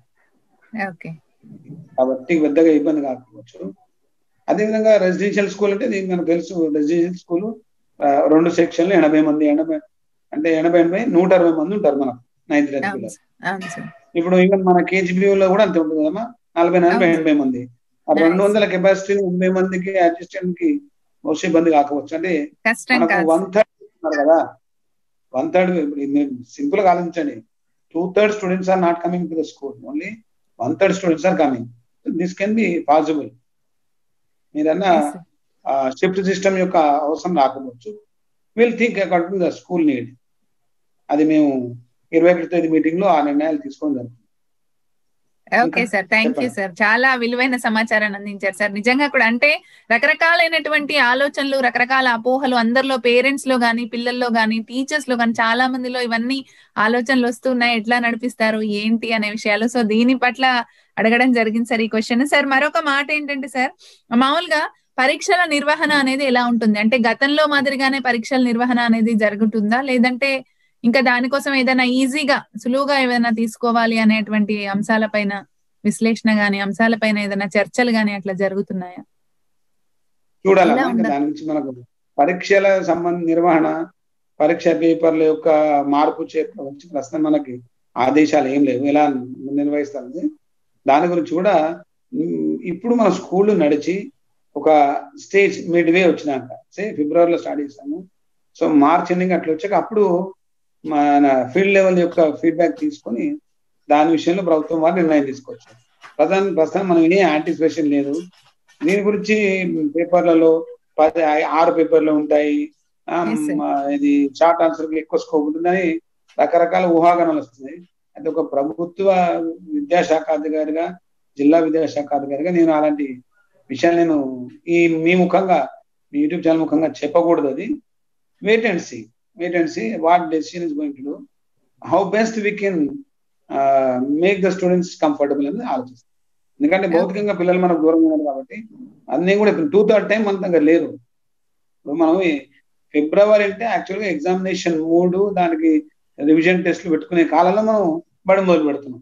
కాబట్టి పెద్దగా ఇబ్బంది కాకపోవచ్చు అదేవిధంగా రెసిడెన్షియల్ స్కూల్ అంటే దీనికి మనకు తెలుసు రెసిడెన్షియల్ స్కూల్ రెండు సెక్షన్లు ఎనభై మంది ఎనభై అంటే ఎనభై ఎనభై నూట అరవై మంది ఉంటారు మనకు నైన్త్ క్లాస్ పిల్లలు ఇప్పుడు ఈవెన్ మన కేజీబీలో కూడా అంతే ఉంటుంది కదమ్మా నలభై నలభై ఎనభై మంది ఆ రెండు వందల కెపాసిటీ ఎనభై మందికి అడ్జస్టెంట్ కి బహుశా ఇబ్బంది కాకపోవచ్చు అంటే మనకు వన్ థర్డ్ ఉన్నారు కదా వన్ థర్డ్ సింపుల్ గా ఆలోచించండి two third students are not coming to the school only one third students are coming this can be possible మీరన్నా షిఫ్ట్ సిస్టమ్ యొక్క అవసరం రాకపోవచ్చు will think according the school need అది మేము ఇరవై ఒకటి తేదీ మీటింగ్ లో ఆ నిర్ణయాలు తీసుకొని జరుగుతుంది okay sir thank you sir చాలా విలువైన సమాచారాన్ని అందించారు సార్ నిజంగా కూడా అంటే రకరకాలైనటువంటి ఆలోచనలు రకరకాల అపోహలు అందరిలో పేరెంట్స్ లో గానీ పిల్లల్లో గానీ టీచర్స్ లో గానీ చాలా మందిలో ఇవన్నీ ఆలోచనలు వస్తున్నాయి ఎట్లా నడిపిస్తారు ఏంటి అనే విషయాలు సో దీని పట్ల అడగడం జరిగింది సార్ ఈ క్వశ్చన్ సార్ మరొక మాట ఏంటంటే సార్ మామూలుగా పరీక్షల నిర్వహణ అనేది ఎలా ఉంటుంది అంటే గతంలో మాదిరిగానే పరీక్షల నిర్వహణ అనేది జరుగుతుందా లేదంటే ఇంకా దానికోసం ఏదైనా ఈజీగా సులువుగా ఏదైనా తీసుకోవాలి అనేటువంటి అంశాలపైన విశ్లేషణ గాని అంశాలపైన ఏదైనా చర్చలు గాని అట్లా జరుగుతున్నాయా చూడాలమ్మా ఇంకా దాని నుంచి మనకు పరీక్షల సంబంధ నిర్వహణ పరీక్ష పేపర్ల యొక్క మార్పు చేర్పు గురించి ప్రస్తుతం మనకి ఆదేశాలు ఏం లేవు ఎలా నిర్వహిస్తుంది దాని గురించి కూడా ఇప్పుడు మన స్కూల్ నడిచి ఒక స్టేజ్ మిడ్ వే వచ్చినాక సే ఫిబ్రవరిలో స్టార్ట్ చేస్తాము సో మార్చ్ ఎండింగ్ అట్లా వచ్చాక అప్పుడు మన ఫీల్డ్ లెవెల్ యొక్క ఫీడ్బ్యాక్ తీసుకొని దాని విషయంలో ప్రభుత్వం వారు నిర్ణయం తీసుకోవచ్చు ప్రధాన ప్రస్తుతం మనం ఏ యాంటిసిపేషన్ లేదు దీని గురించి పేపర్లలో పది ఆరు పేపర్లు ఉంటాయి ఇది షార్ట్ ఆన్సర్ ఎక్కువ స్కోప్ ఉంటుందని రకరకాల ఊహాగానాలు వస్తున్నాయి అయితే ఒక ప్రభుత్వ విద్యాశాఖ అధికారిగా జిల్లా విద్యాశాఖ అధికారిగా నేను అలాంటి విషయాలు నేను ఈ మీ ముఖంగా మీ యూట్యూబ్ ఛానల్ ముఖంగా చెప్పకూడదు అది wait and see wait and see what decision is going to do how best we can make the students comfortable అని ఆలోచిస్తాం ఎందుకంటే భౌతికంగా పిల్లలు మనకు దూరంగా ఉన్నారు కాబట్టి అన్నీ కూడా ఇప్పుడు టూ థర్డ్ టైం మన దగ్గర లేరు ఇప్పుడు మనం ఫిబ్రవరి అంటే యాక్చువల్గా ఎగ్జామినేషన్ మూడు దానికి రివిజన్ టెస్ట్లు పెట్టుకునే కాలంలో మనం బడి మొదలు పెడుతున్నాం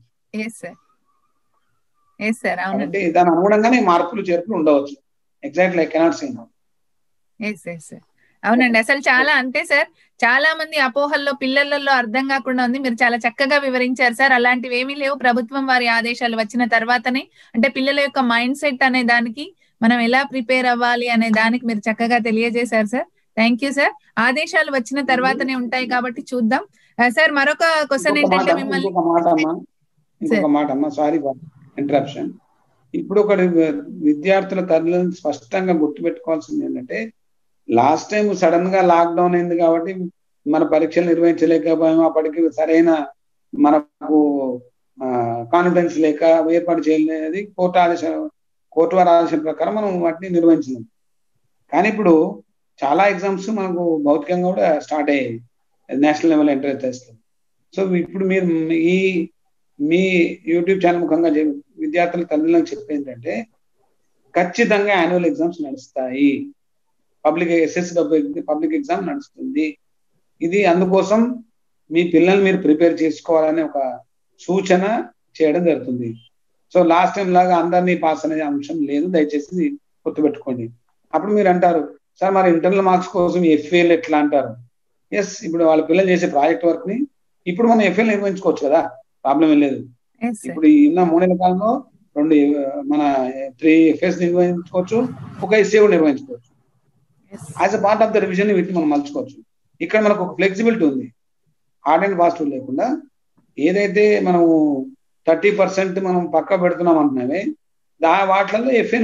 కాబట్టి దాని అనుగుణంగానే మార్పులు చేర్పులు ఉండవచ్చు exactly I cannot see now అవునండి అసలు చాలా అంతే సార్ చాలా మంది అపోహల్లో పిల్లలలో అర్థం కాకుండా ఉంది మీరు చాలా చక్కగా వివరించారు సార్ అలాంటివి ఏమీ లేవు ప్రభుత్వం వారి ఆదేశాలు వచ్చిన తర్వాతనే అంటే పిల్లల యొక్క మైండ్ సెట్ అనే దానికి మనం ఎలా ప్రిపేర్ అవ్వాలి అనే దానికి మీరు చక్కగా తెలియజేశారు సార్ థ్యాంక్ యూ సార్ ఆదేశాలు వచ్చిన తర్వాతనే ఉంటాయి కాబట్టి చూద్దాం సార్ మరొక క్వశ్చన్ ఏంటంటే మిమ్మల్ని ఇంకొక మాట అమ్మా సారీ ఇంటరప్షన్ ఇప్పుడు ఒకటి విద్యార్థుల తల్లిదండ్రులు స్పష్టంగా గుర్తుపెట్టుకోవాల్సింది ఏంటంటే లాస్ట్ టైం సడన్ గా లాక్డౌన్ అయింది కాబట్టి మన పరీక్షలు నిర్వహించలేకపోయాము అప్పటికి సరైన మనకు కాన్ఫిడెన్స్ లేక ఏర్పాటు చేయలేది కోర్టు ఆదేశం కోర్టు వారి ఆదేశం ప్రకారం మనం వాటిని నిర్వహించినాం కానీ ఇప్పుడు చాలా ఎగ్జామ్స్ మనకు భౌతికంగా కూడా స్టార్ట్ అయ్యాయి national level enter test so ఇప్పుడు మీరు ఈ మీ యూట్యూబ్ ఛానల్ ముఖంగా విద్యార్థుల తల్లిదండ్రులకు చెప్పేది ఏంటంటే ఖచ్చితంగా యాన్యువల్ ఎగ్జామ్స్ నడుస్తాయి పబ్లిక్ ఎస్ఎస్ పబ్లిక్ ఎగ్జామ్ నడుస్తుంది ఇది అందుకోసం మీ పిల్లల్ని మీరు ప్రిపేర్ చేసుకోవాలనే ఒక సూచన చేయడం జరుగుతుంది సో లాస్ట్ టైం లాగా అందరినీ పాస్ అనే అంశం లేదు దయచేసి గుర్తుపెట్టుకోండి అప్పుడు మీరు అంటారు సార్ మరి ఇంటర్నల్ మార్క్స్ కోసం ఎఫ్ఏలు ఎట్లా అంటారు ఎస్ ఇప్పుడు వాళ్ళ పిల్లలు చేసే ప్రాజెక్ట్ వర్క్ ని ఇప్పుడు మనం ఎఫ్ఏలు నిర్వహించుకోవచ్చు కదా ప్రాబ్లం ఏం లేదు ఇప్పుడు ఉన్న మూడేళ్ల కాలంలో రెండు మన త్రీ ఎఫ్ఎస్ నిర్వహించుకోవచ్చు ఒక ఎస్ఏ కూడా నిర్వహించుకోవచ్చు as a part of the revision వీటిని మనం మలుచుకోవచ్చు ఇక్కడ మనకు ఒక ఫ్లెక్సిబిలిటీ ఉంది హార్డ్ అండ్ ఫాస్ట్ లేకుండా ఏదైతే మనం థర్టీ పర్సెంట్ మనం పక్క పెడుతున్నాం అంటున్నామే దా వాటిలలో ఎఫ్ఏని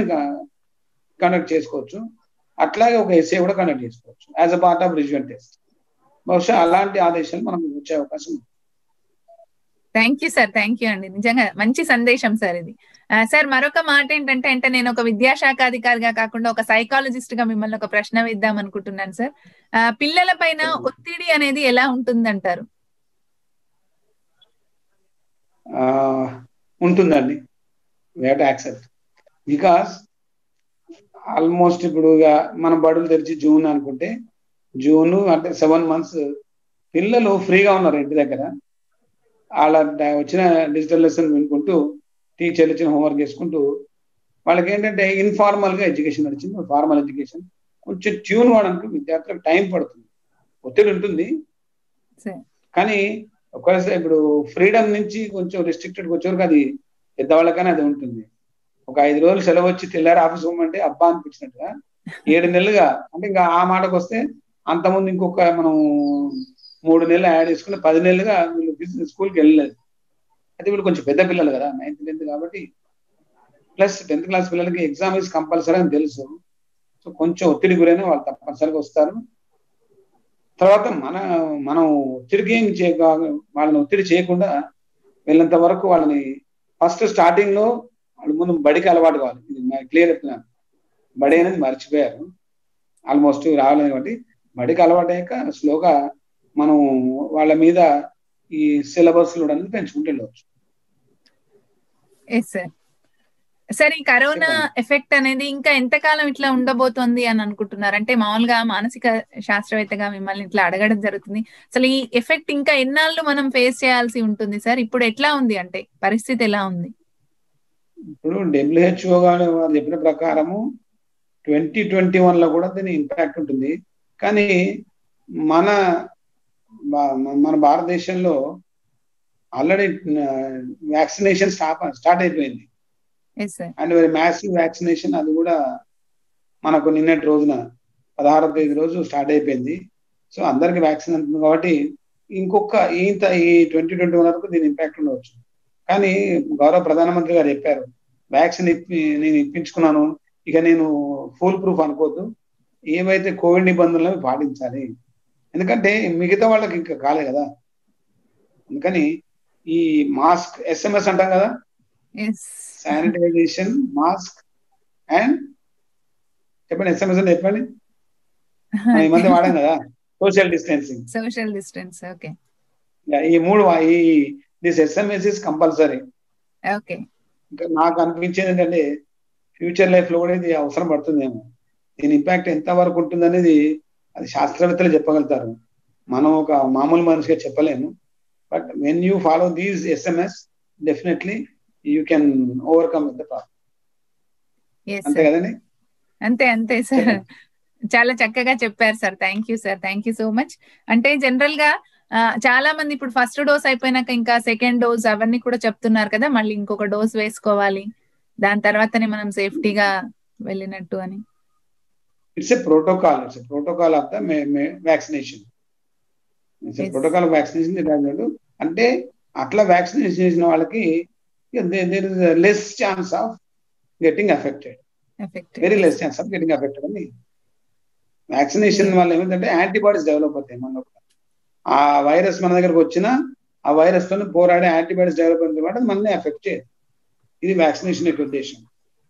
కండక్ట్ చేసుకోవచ్చు అట్లాగే ఒక ఎస్ఏ కూడా కండక్ట్ చేసుకోవచ్చు as a part of revision test బహుశా అలాంటి ఆదేశాలు మనం వచ్చే అవకాశం ఉంది thank you sir thank you అండి నిజంగా మంచి సందేశం సార్ ఇది సార్ మరొక మాట ఏంటంటే అంటే నేను ఒక విద్యాశాఖ అధికారిగా కాకుండా ఒక సైకాలజిస్ట్ గా మిమ్మల్ని ఒక ప్రశ్న వేద్దాం అనుకుంటున్నాను సార్ పిల్లల పైన ఒత్తిడి అనేది ఎలా ఉంటుందంటారు ఉంటుందండి we to accept because almost ఇప్పుడు ఇక మన బడులు తెరిచి జూన్ అనుకుంటే జూన్ అంటే సెవెన్ మంత్స్ పిల్లలు ఫ్రీగా ఉన్నారు ఇంటి దగ్గర వాళ్ళ వచ్చిన డిజిటల్ లెసన్ వినుకుంటూ టీచర్లు ఇచ్చిన హోంవర్క్ చేసుకుంటూ వాళ్ళకి ఏంటంటే ఇన్ఫార్మల్ గా ఎడ్యుకేషన్ నడిచింది ఫార్మల్ ఎడ్యుకేషన్ కొంచెం ట్యూన్ కావడానికి విద్యార్థులకు టైం పడుతుంది ఒత్తిడి ఉంటుంది కానీ ఒకవేళ ఇప్పుడు ఫ్రీడమ్ నుంచి కొంచెం రెస్ట్రిక్టెడ్ వచ్చేవరకు అది పెద్దవాళ్ళకనే అది ఉంటుంది ఒక ఐదు రోజులు సెలవు వచ్చి తెల్లారి ఆఫీస్ పోమంటే అబ్బా అనిపించినట్టుగా ఏడు నెలలుగా అంటే ఇంకా ఆ మాటకు వస్తే అంతకుముందు ఇంకొక మనం మూడు నెలలు యాడ్ చేసుకుని పది నెలలుగా వీళ్ళు స్కూల్కి వెళ్ళలేదు అయితే వీళ్ళు కొంచెం పెద్ద పిల్లలు కదా నైన్త్ టెన్త్ కాబట్టి ప్లస్ టెన్త్ క్లాస్ పిల్లలకి ఎగ్జామ్ ఇస్ కంపల్సరీ అని తెలుసు సో కొంచెం ఒత్తిడి గురైన వాళ్ళు తప్పనిసరిగా వస్తారు తర్వాత మన మనం ఒత్తిడికి ఏం చేయ వాళ్ళని ఒత్తిడి చేయకుండా వెళ్ళేంత వరకు వాళ్ళని ఫస్ట్ స్టార్టింగ్ లో వాళ్ళు ముందు బడికి అలవాటు కావాలి ఇది క్లియర్ చెప్తున్నాను బడి అనేది మర్చిపోయారు ఆల్మోస్ట్ రావలేదు కాబట్టి బడికి అలవాటు అయ్యాక స్లోగా మనం వాళ్ళ మీద ఈ సిలబస్ అనేది పెంచుకుంటూ వెళ్ళవచ్చు సార్ సార్ ఈ కరోనా ఎఫెక్ట్ అనేది ఇంకా ఎంతకాలం ఇట్లా ఉండబోతోంది అని అనుకుంటున్నారు అంటే మామూలుగా మానసిక శాస్త్రవేత్తగా మిమ్మల్ని ఇట్లా అడగడం జరుగుతుంది అసలు ఈ ఎఫెక్ట్ ఇంకా ఎన్నాళ్ళు మనం ఫేస్ చేయాల్సి ఉంటుంది సార్ ఇప్పుడు ఎట్లా ఉంది అంటే పరిస్థితి ఎలా ఉంది ఇప్పుడు డబ్ల్యూహెచ్ఓ గారు వారు చెప్పిన ప్రకారము ట్వంటీ ట్వంటీ వన్ లో కూడా దీని ఇంపాక్ట్ ఉంటుంది కానీ మన మన భారతదేశంలో ఆల్రెడీ వ్యాక్సినేషన్ స్టాప్ స్టార్ట్ అయిపోయింది అండ్ మరి మ్యాసివ్ వ్యాక్సినేషన్ అది కూడా మనకు నిన్నటి రోజున పదహారవ తేదీ రోజు స్టార్ట్ అయిపోయింది సో అందరికి వ్యాక్సిన్ అంటుంది కాబట్టి ఇంకొక ఇంత ఈ ట్వంటీ ట్వంటీ వన్ వరకు దీని ఇంపాక్ట్ ఉండవచ్చు కానీ గౌరవ ప్రధానమంత్రి గారు చెప్పారు వ్యాక్సిన్ ఇప్పి నేను ఇప్పించుకున్నాను ఇక నేను ఫుల్ ప్రూఫ్ అనుకోవద్దు ఏవైతే కోవిడ్ నిబంధనలు పాటించాలి ఎందుకంటే మిగతా వాళ్ళకి ఇంకా కాలే కదా అందుకని ఈ మాస్క్ ఎస్ఎంఎస్ అంటాం కదా శానిటైజేషన్ మాస్క్ అండ్ చెప్పండి ఎస్ఎంఎస్ అంటే చెప్పండి ఈ మధ్య వాడాం కదా social distancing social distance okay ఈ మూడు ఈ this SMS is compulsory okay ఇంకా నాకు అనిపించేది ఏంటంటే ఫ్యూచర్ లైఫ్ లో కూడా ఇది అవసరం పడుతుందేమో దీని ఇంపాక్ట్ ఎంత వరకు ఉంటుంది అనేది అది శాస్త్రవేత్తలు చెప్పగలుగుతారు మనం ఒక మామూలు మనిషిగా చెప్పలేము but when you follow these SMS definitely you can overcome with the problem అంతే కదండి అంతే అంతే సార్ చాలా చక్కగా చెప్పారు sir thank you sir thank you so much అంటే జనరల్ గా చాలా మంది ఇప్పుడు ఫస్ట్ డోస్ అయిపోయినాక ఇంకా సెకండ్ డోస్ అవన్నీ కూడా చెప్తున్నారు కదా మళ్ళీ ఇంకొక డోస్ వేసుకోవాలి దాని తర్వాతనే మనం సేఫ్టీగా వెళ్ళినట్టు అని it's a protocol it's protocol of the vaccination it's protocol of vaccination అంటే అట్లా వ్యాక్సినేషన్ చేసిన వాళ్ళకి there is less chance of getting affected very less chance of getting affected అని వ్యాక్సినేషన్ వల్ల ఏమిటంటే యాంటీబాడీస్ డెవలప్ అవుతాయి మన ఆ వైరస్ మన దగ్గరకు వచ్చినా ఆ వైరస్ తో పోరాడే యాంటీబాడీస్ డెవలప్ అయిన తర్వాత మనల్ని ఎఫెక్ట్ చేయదు ఇది వ్యాక్సినేషన్ యొక్క ఉద్దేశం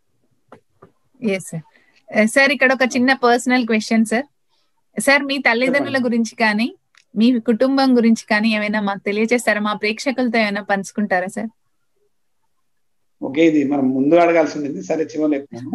సార్ సార్ ఇక్కడ ఒక చిన్న పర్సనల్ క్వశ్చన్ సార్ సార్ మీ తల్లిదండ్రుల గురించి కానీ మీ కుటుంబం గురించి కానీ ఏమైనా మాకు తెలియజేస్తారా మా ప్రేక్షకులతో ఏమైనా పంచుకుంటారా సార్ ఓకే ఇది మనం ముందు అడగాల్సింది సరే చివలేపుతాను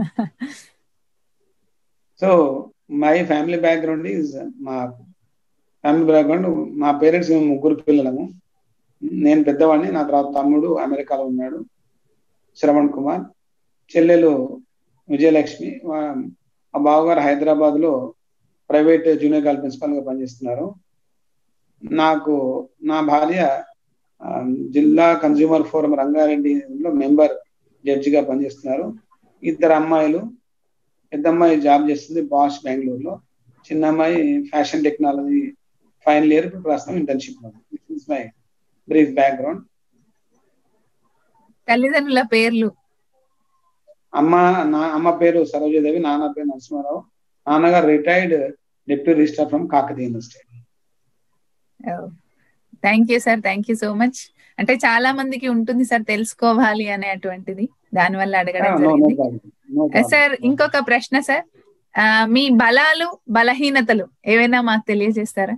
so my family background is మా ఫ్యామిలీ బ్యాక్గ్రౌండ్ మా పేరెంట్స్ మేము ముగ్గురు పిల్లలము నేను పెద్దవాడిని నా తర్వాత తమ్ముడు అమెరికాలో ఉన్నాడు శ్రవణ్ కుమార్ చెల్లెలు విజయలక్ష్మి మా బావగారు హైదరాబాద్ లో ప్రైవేట్ జూనియర్ కాలేజ్ ప్రిన్సిపల్ గా పనిచేస్తున్నారు నాకు నా భార్య జిల్లా కన్స్యూమర్ ఫోరం రంగారెడ్డిలో మెంబర్ జడ్జిగా పనిచేస్తున్నారు ఇద్దరు అమ్మాయిలు పెద్ద అమ్మాయి జాబ్ చేస్తుంది బాష్ బెంగళూరులో చిన్న అమ్మాయి ఫ్యాషన్ టెక్నాలజీ ఫైనల్ ఇయర్ ఇప్పుడు ప్రస్తుతం internship is my brief background తల్లిదండ్రుల పేర్లు అమ్మ నా అమ్మ పేరు సరోజదేవి నాన్న పేరు నరసింహారావు నాన్నగారు retired deputy register from Kakatiya university thank you sir thank you so much అంటే చాలా మందికి ఉంటుంది సార్ తెలుసుకోవాలి అనేటువంటిది దాని వల్ల అడగడం జరిగింది సార్ ఇంకొక ప్రశ్న సార్ మీ బలాలు బలహీనతలు ఏవైనా మాకు తెలియజేస్తారా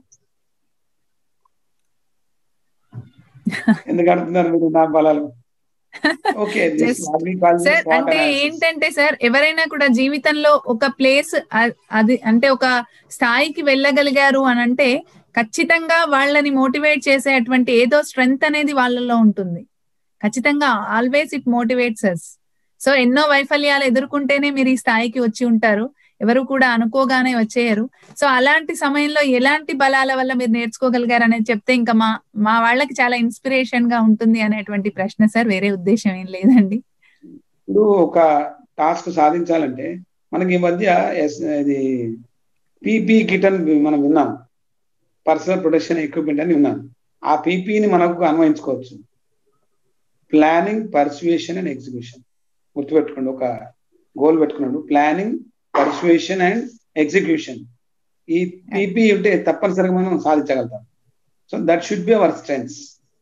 ఎందుకు అడుగుతున్నారు మీరు నా బలాలు ఓకే సార్ అంటే ఏంటంటే సార్ ఎవరైనా కూడా జీవితంలో ఒక ప్లేస్ అది అంటే ఒక స్థాయికి వెళ్ళగలిగారు అని అంటే ఖచ్చితంగా వాళ్ళని మోటివేట్ చేసేటువంటి ఏదో స్ట్రెంగ్త్ అనేది వాళ్ళలో ఉంటుంది ఖచ్చితంగా always it motivates us so ఎన్నో వైఫల్యాలు ఎదుర్కొంటేనే మీరు ఈ స్థాయికి వచ్చి ఉంటారు ఎవరు కూడా అనుకోగానే వచ్చేయరు సో అలాంటి సమయంలో ఎలాంటి బలాల వల్ల మీరు నేర్చుకోగలిగారు అనేది చెప్తే ఇంకా మా మా వాళ్ళకి చాలా ఇన్స్పిరేషన్ గా ఉంటుంది అనేటువంటి ప్రశ్న సార్ వేరే ఉద్దేశం ఏం లేదండి ఇప్పుడు ఒక టాస్క్ సాధించాలంటే మనకి ఈ మధ్య ఇది పీపీ కిట్ అని మనం విన్నాం పర్సనల్ ప్రొటెక్షన్ ఎక్విప్మెంట్ అని విన్నాం ఆ పీపీని మనకు అన్వయించుకోవచ్చు ప్లానింగ్ పర్సువేషన్ అండ్ ఎగ్జిక్యూషన్ గుర్తుపెట్టుకోండి ఒక గోల్ పెట్టుకున్నాడు ప్లానింగ్ పర్సువేషన్ అండ్ ఎగ్జిక్యూషన్ ఈ పీపీ ఉంటే తప్పనిసరిగా మనం సాధించగలుగుతాం so that should be our strengths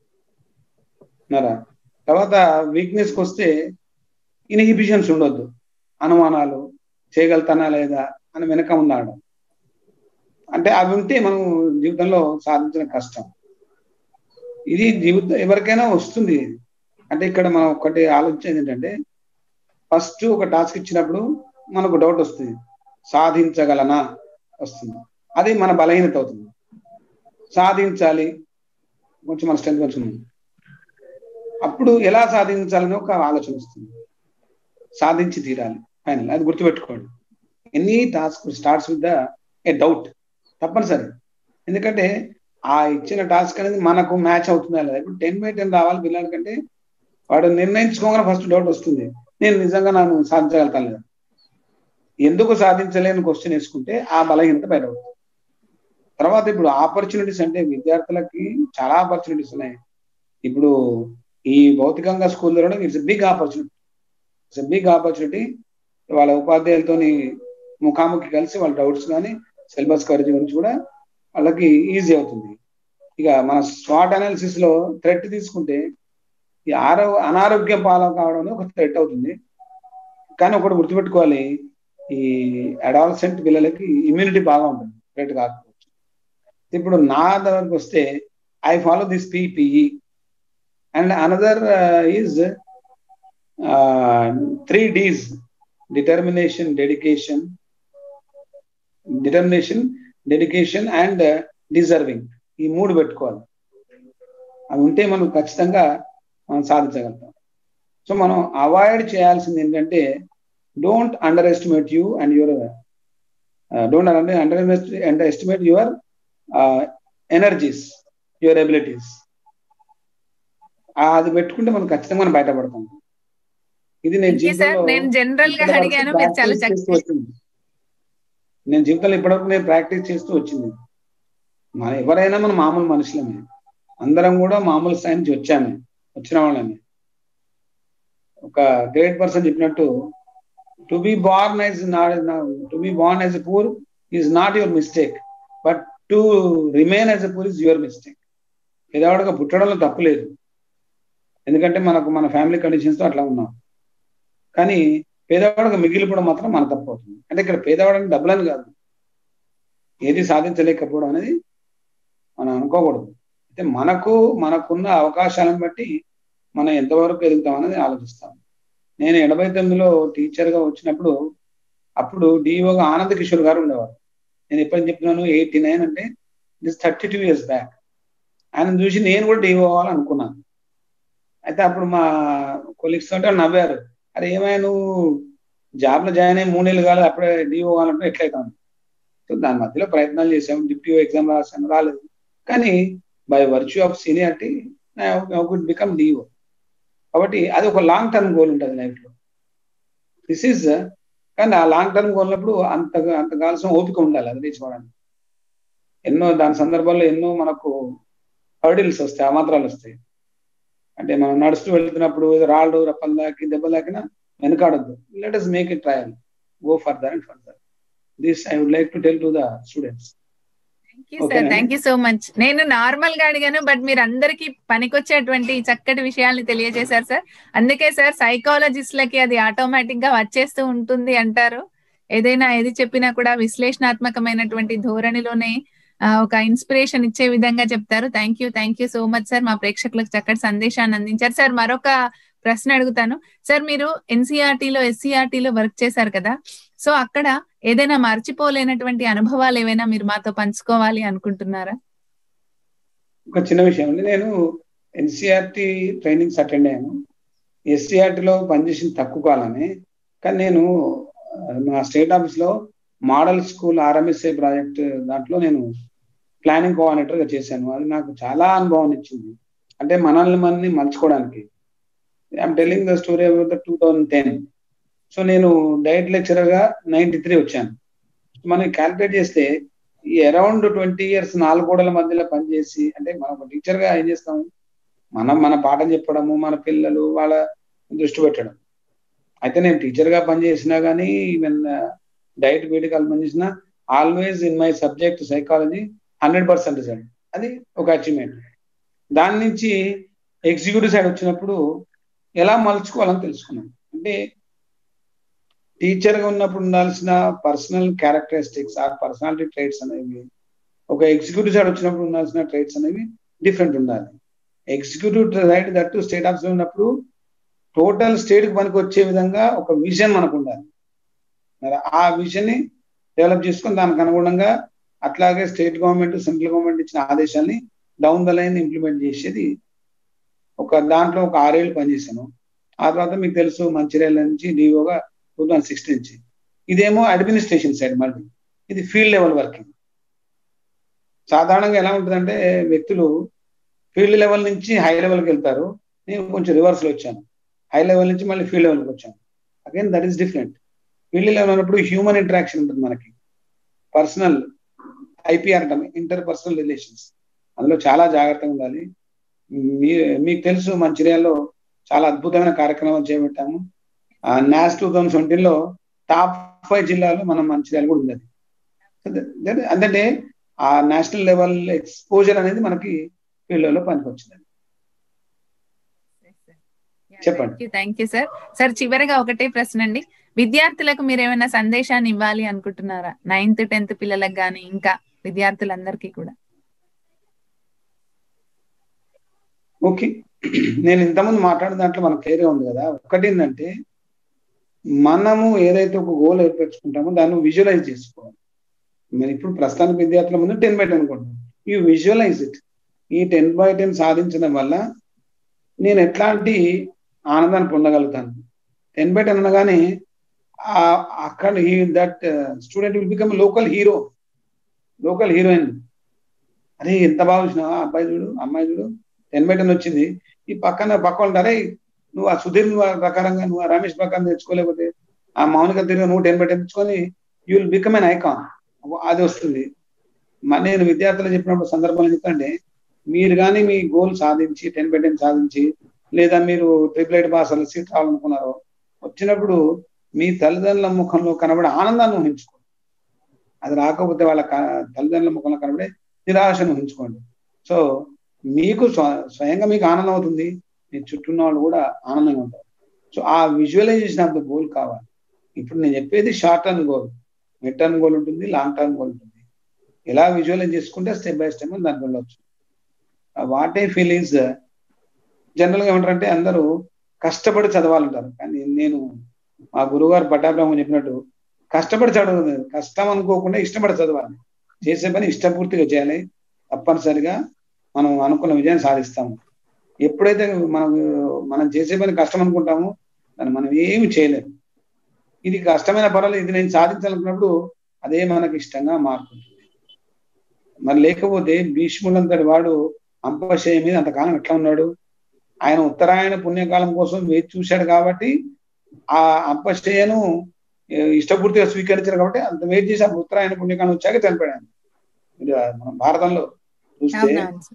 తర్వాత వీక్నెస్కి వస్తే ఇన్హిబిషన్స్ ఉండొద్దు అనుమానాలు చేయగలుగుతానా లేదా అని వెనక ఉన్నాడు అంటే అవి ఉంటే మనం జీవితంలో సాధించడం కష్టం ఇది జీవితం ఎవరికైనా వస్తుంది అంటే ఇక్కడ మనం ఒకటి ఆలోచించేది ఏంటంటే ఫస్ట్ ఒక టాస్క్ ఇచ్చినప్పుడు మనకు డౌట్ వస్తుంది సాధించగలనా వస్తుంది అది మన బలహీనత అవుతుంది సాధించాలి కొంచెం మన స్ట్రెంత్ కొంచెం అప్పుడు ఎలా సాధించాలని ఒక ఆలోచన వస్తుంది సాధించి తీరాలి ఫైనల్ అది గుర్తుపెట్టుకోండి any task starts with the a doubt తప్పనిసరి ఎందుకంటే ఆ ఇచ్చిన టాస్క్ అనేది మనకు మ్యాచ్ అవుతుందా లేదా ఇప్పుడు టెన్ బై టెన్ రావాలి పిల్లలకంటే వాడు నిర్ణయించుకోగానే ఫస్ట్ డౌట్ వస్తుంది నేను నిజంగా నన్ను సాధించగలుగుతాను లేదా ఎందుకు సాధించలేని క్వశ్చన్ వేసుకుంటే ఆ బలహీనత బయటపడుతుంది తర్వాత ఇప్పుడు ఆపర్చునిటీస్ అంటే విద్యార్థులకి చాలా ఆపర్చునిటీస్ ఉన్నాయి ఇప్పుడు ఈ భౌతికంగా స్కూల్లో it's big opportunity it's big opportunity వాళ్ళ ఉపాధ్యాయులతోని ముఖాముఖి కలిసి వాళ్ళ డౌట్స్ కానీ సిలబస్ కవరేజ్ గురించి కూడా వాళ్ళకి ఈజీ అవుతుంది ఇక మన స్వాట్ అనాలిసిస్ లో థ్రెట్ తీసుకుంటే ఈ ఆరో అనారోగ్యం పాల కావడం ఒక థ్రెట్ అవుతుంది కానీ ఒకటి గుర్తుపెట్టుకోవాలి ఈ అడాల్సెంట్ పిల్లలకి ఇమ్యూనిటీ బాగా ఉంటుంది థ్రెట్ కాకపోవచ్చు ఇప్పుడు నా దగ్గరకు వస్తే I follow this PPE and another is three Ds determination dedication determination dedication and deserving ఈ మూడు పెట్టుకోవాలి అవి ఉంటే మనం ఖచ్చితంగా మనం సాధించగలుగుతాం సో మనం అవాయిడ్ చేయాల్సింది ఏంటంటే don't underestimate you and your don't under underestimate your energies your abilities అది పెట్టుకుంటే మనం ఖచ్చితంగా మనం బయటపడతాం ఇది నేను నేను జనరల్ గా అడిగాను మీరు చాలా నేను జీవితంలో ఇప్పటివరకు నేను ప్రాక్టీస్ చేస్తూ వచ్చింది మన ఎవరైనా మన మామూలు మనుషులమే అందరం కూడా మామూలు స్థాయి నుంచి వచ్చాము వచ్చిన వాళ్ళని ఒక గ్రేట్ పర్సన్ చెప్పినట్టు to be born as not to be born as a poor is not your mistake but to remain as a poor is your mistake పేదవాడుగా పుట్టడంలో తప్పు లేదు ఎందుకంటే మనకు మన ఫ్యామిలీ కండిషన్స్తో అట్లా ఉన్నాం కానీ పేదవాడుగా మిగిలిపోవడం మాత్రం మన తప్పు అవుతుంది అంటే ఇక్కడ పేదవాడని డబ్బులని కాదు ఏది సాధించలేకపోవడం అనేది మనం అనుకోకూడదు అయితే మనకు మనకున్న అవకాశాలను బట్టి మనం ఎంతవరకు ఎదుగుతాం అనేది ఆలోచిస్తాం నేను ఎనభై తొమ్మిదిలో టీచర్గా వచ్చినప్పుడు అప్పుడు డిఓగా ఆనంద్ కిషోర్ గారు ఉండేవారు నేను ఎప్పుడు చెప్తున్నాను ఎయిటీ నైన్ అంటే this thirty two years back ఆయన చూసి నేను కూడా డిఓ అవ్వాలనుకున్నాను అయితే అప్పుడు మా కొలీగ్స్ తోటి నవ్వారు అరే ఏమైనా నువ్వు జాబ్లో జాయిన్ అయ్యి మూడేళ్ళు కాలేదు అప్పుడే డిఓ కావాలంటే ఎట్లయితాను సో దాని మధ్యలో ప్రయత్నాలు చేసాము డిప్యూఓ ఎగ్జామ్ రాసాను రాలేదు కానీ by virtue of seniority good become DO కాబట్టి అది ఒక లాంగ్ టర్మ్ గోల్ ఉంటుంది లైఫ్లో దిస్ ఈజ్ కానీ ఆ లాంగ్ టర్మ్ గోల్ ఉన్నప్పుడు అంత అంత కావాల్సిన ఓపిక ఉండాలి అది నేర్చుకోవడానికి ఎన్నో దాని సందర్భాల్లో ఎన్నో మనకు హర్డిల్స్ వస్తాయి అమాత్రాలు వస్తాయి అంటే మనం నడుస్తూ వెళ్తున్నప్పుడు రాళ్ళు రప్పలు దాకి దెబ్బలు దాకినా వెనకాడద్దు let us make it trial go further and further this I would like to tell to the students thank you sir thank you so much నేను నార్మల్ గా అడిగాను బట్ మీరు అందరికి పనికొచ్చేటువంటి చక్కటి విషయాల్ని తెలియజేశారు సార్ అందుకే సార్ సైకాలజిస్ట్లకి అది ఆటోమేటిక్ గా వచ్చేస్తూ ఉంటుంది అంటారు ఏదైనా ఏది చెప్పినా కూడా విశ్లేషణాత్మకమైనటువంటి ధోరణిలోనే ఒక ఇన్స్పిరేషన్ ఇచ్చే విధంగా చెప్తారు thank you thank you so much sir మా ప్రేక్షకులకు చక్కటి సందేశాన్ని అందించారు సార్ మరొక ప్రశ్న అడుగుతాను సార్ మీరు ఎన్సీఆర్టీలో ఎస్సీఆర్టీలో వర్క్ చేశారు కదా సో అక్కడ ఏదైనా మర్చిపోలేనటువంటి అనుభవాలు ఏవైనా మీరు మాతో పంచుకోవాలి అనుకుంటున్నారా ఒక చిన్న విషయం అండి నేను ఎన్సీఆర్టీ ట్రైనింగ్స్ అటెండ్ అయ్యాను ఎస్సీఆర్టీలో పనిచేసిన తక్కువ కాలమే కానీ నేను మా స్టేట్ ఆఫీస్ లో మోడల్ స్కూల్ ఆర్ఎంఎస్ఏ ప్రాజెక్ట్ దాంట్లో నేను ప్లానింగ్ కోఆర్డినేటర్ గా చేశాను అది నాకు చాలా అనుభవం ఇచ్చింది అంటే మనల్ని మనల్ని మలుచుకోవడానికి I'm telling the story about the two thousand ten so నేను డైట్ లెక్చరర్ గా నైన్టీ త్రీ వచ్చాను మనం క్యాల్కులేట్ చేస్తే ఈ అరౌండ్ ట్వంటీ ఇయర్స్ నాలుగు గోడల మధ్యలో పనిచేసి అంటే మనం ఒక టీచర్ గా ఏం చేస్తాం మనం మన పాఠం చెప్పడము మన పిల్లలు వాళ్ళ దృష్టి పెట్టడం అయితే నేను టీచర్ గా పనిచేసినా కానీ ఈవెన్ డైట్ బీటికల్ పనిచేసిన always in my subject psychology hundred percent result అది ఒక అచీవ్మెంట్ దాని నుంచి ఎగ్జిక్యూటివ్ సైడ్ వచ్చినప్పుడు ఎలా మలుచుకోవాలని తెలుసుకున్నాం అంటే టీచర్ గా ఉన్నప్పుడు ఉండాల్సిన పర్సనల్ క్యారెక్టరిస్టిక్స్ ఆ పర్సనాలిటీ ట్రైట్స్ అనేవి ఒక ఎగ్జిక్యూటివ్ సైడ్ వచ్చినప్పుడు ఉండాల్సిన ట్రైట్స్ అనేవి డిఫరెంట్ ఉండాలి executive side that state office లో ఉన్నప్పుడు టోటల్ స్టేట్ కి పనికి వచ్చే విధంగా ఒక విజన్ మనకు ఉండాలి మరి ఆ విజన్ ని డెవలప్ చేసుకొని దానికి అనుగుణంగా అట్లాగే స్టేట్ గవర్నమెంట్ సెంట్రల్ గవర్నమెంట్ ఇచ్చిన ఆదేశాన్ని డౌన్ ద లైన్ ఇంప్లిమెంట్ చేసేది ఒక దాంట్లో ఒక ఆరేళ్ళు పనిచేశాను ఆ తర్వాత మీకు తెలుసు మంచిర్యాల నుంచి డిఓగా టూ థౌసండ్ సిక్స్టీన్ నుంచి ఇదేమో అడ్మినిస్ట్రేషన్ సైడ్ మళ్ళీ ఇది ఫీల్డ్ లెవెల్ వర్కింగ్ సాధారణంగా ఎలా ఉంటుందంటే వ్యక్తులు ఫీల్డ్ లెవెల్ నుంచి హై లెవెల్కి వెళ్తారు నేను కొంచెం రివర్స్లో వచ్చాను హై లెవెల్ నుంచి మళ్ళీ ఫీల్డ్ లెవెల్కి వచ్చాను again that is different field level ఉన్నప్పుడు హ్యూమన్ ఇంటరాక్షన్ ఉంటుంది మనకి పర్సనల్ ఐపీఆర్ అంటాం ఇంటర్ పర్సనల్ రిలేషన్స్ అందులో చాలా జాగ్రత్తగా ఉండాలి మీ మీకు తెలుసు మంచిర్యాలలో చాలా అద్భుతమైన కార్యక్రమాలు చేపట్టాము నాస్ టూ థౌసండ్ ట్వంటీలో టాప్ ఫైవ్ జిల్లాలో మనం మంచిర్యాల కూడా ఉన్నది అంటే ఆ నేషనల్ లెవెల్ ఎక్స్పోజర్ అనేది మనకి ఫీల్డ్లో పనికొచ్చింది చెప్పండి థ్యాంక్ యూ సార్ సార్ చివరిగా ఒకటే ప్రశ్న అండి విద్యార్థులకు మీరు ఏమైనా సందేశాన్ని ఇవ్వాలి అనుకుంటున్నారా నైన్త్ టెన్త్ పిల్లలకు కానీ ఇంకా విద్యార్థులందరికీ కూడా ఓకే నేను ఇంతకుముందు మాట్లాడిన దాంట్లో మనకు క్లియర్గా ఉంది కదా ఒకటి ఏంటంటే మనము ఏదైతే ఒక గోల్ ఏర్పరచుకుంటామో దాన్ని విజువలైజ్ చేసుకోవాలి మరి ఇప్పుడు ప్రస్తుతానికి విద్యార్థుల ముందు టెన్ బై టెన్ అనుకుంటున్నాం యూ విజువలైజ్ ఇట్ ఈ టెన్ బై టెన్ సాధించడం వల్ల నేను ఎట్లాంటి ఆనందాన్ని పొందగలుగుతాను టెన్ బై టెన్ అనగానే అక్కడ that student will become local hero local heroine అరే ఎంత బాగా వచ్చినావా అబ్బాయి చూడు అమ్మాయి చూడు టెన్ బై టెన్ వచ్చింది ఈ పక్కన పక్క ఉంటారే నువ్వు ఆ సుధీర్ ప్రకారంగా నువ్వు ఆ రమేష్ ప్రకారం తెచ్చుకోలేకపోతే ఆ మౌనిక తిరిగి నువ్వు టెన్ బై టెన్ తెచ్చుకొని you will become an icon అది వస్తుంది నేను విద్యార్థులు చెప్పినప్పుడు సందర్భంలో చెప్తాంటే మీరు కానీ మీ గోల్ సాధించి టెన్ బై టెన్ సాధించి లేదా మీరు ట్రిపుల్ ఎయిట్ పాస్ సీట్ రావాలనుకున్నారో వచ్చినప్పుడు మీ తల్లిదండ్రుల ముఖంలో కనబడే ఆనందాన్ని ఊహించుకోండి అది రాకపోతే వాళ్ళ తల్లిదండ్రుల ముఖంలో కనబడే నిరాశను ఊహించుకోండి సో మీకు స్వయంగా మీకు ఆనందం అవుతుంది మీ చుట్టూ ఉన్న వాళ్ళు కూడా ఆనందంగా ఉంటారు సో ఆ విజువలైజేషన్ ఆఫ్ ద గోల్ కావాలి ఇప్పుడు నేను చెప్పేది short term goal mid term goal ఉంటుంది లాంగ్ టర్మ్ గోల్ ఉంటుంది ఎలా విజువలైజ్ చేసుకుంటే స్టెప్ బై స్టెప్ దానికి వెళ్ళవచ్చు వాట్ ఐ ఫీల్ ఈజ్ జనరల్గా ఏమంటారంటే అందరూ కష్టపడి చదవాలంటారు కానీ నేను మా గురువుగారు పట్టాభిరామం చెప్పినట్టు కష్టపడి చదవదు కష్టం అనుకోకుండా ఇష్టపడి చదవాలి చేసే పని ఇష్టపూర్తిగా చేయాలి తప్పనిసరిగా మనం అనుకున్న విజయాన్ని సాధిస్తాము ఎప్పుడైతే మనం మనం చేసే పని కష్టం అనుకుంటామో దాన్ని మనం ఏమి చేయలేము ఇది కష్టమైన పర్వాలేదు ఇది నేను సాధించాలనుకున్నప్పుడు అదే మనకి ఇష్టంగా మారుతుంది మరి లేకపోతే భీష్ములంతటి వాడు అంపశయ మీద అంతకాలం ఎట్లా ఉన్నాడు ఆయన ఉత్తరాయణ పుణ్యకాలం కోసం వేచి చూశాడు కాబట్టి ఆ అంపశయను ఇష్టపూర్తిగా స్వీకరించారు కాబట్టి అంత వెయిట్ చేసి ఆ ఉత్తరాయణ పుణ్యకాలం వచ్చాక చనిపోయాడు మన భారతంలో చూస్తే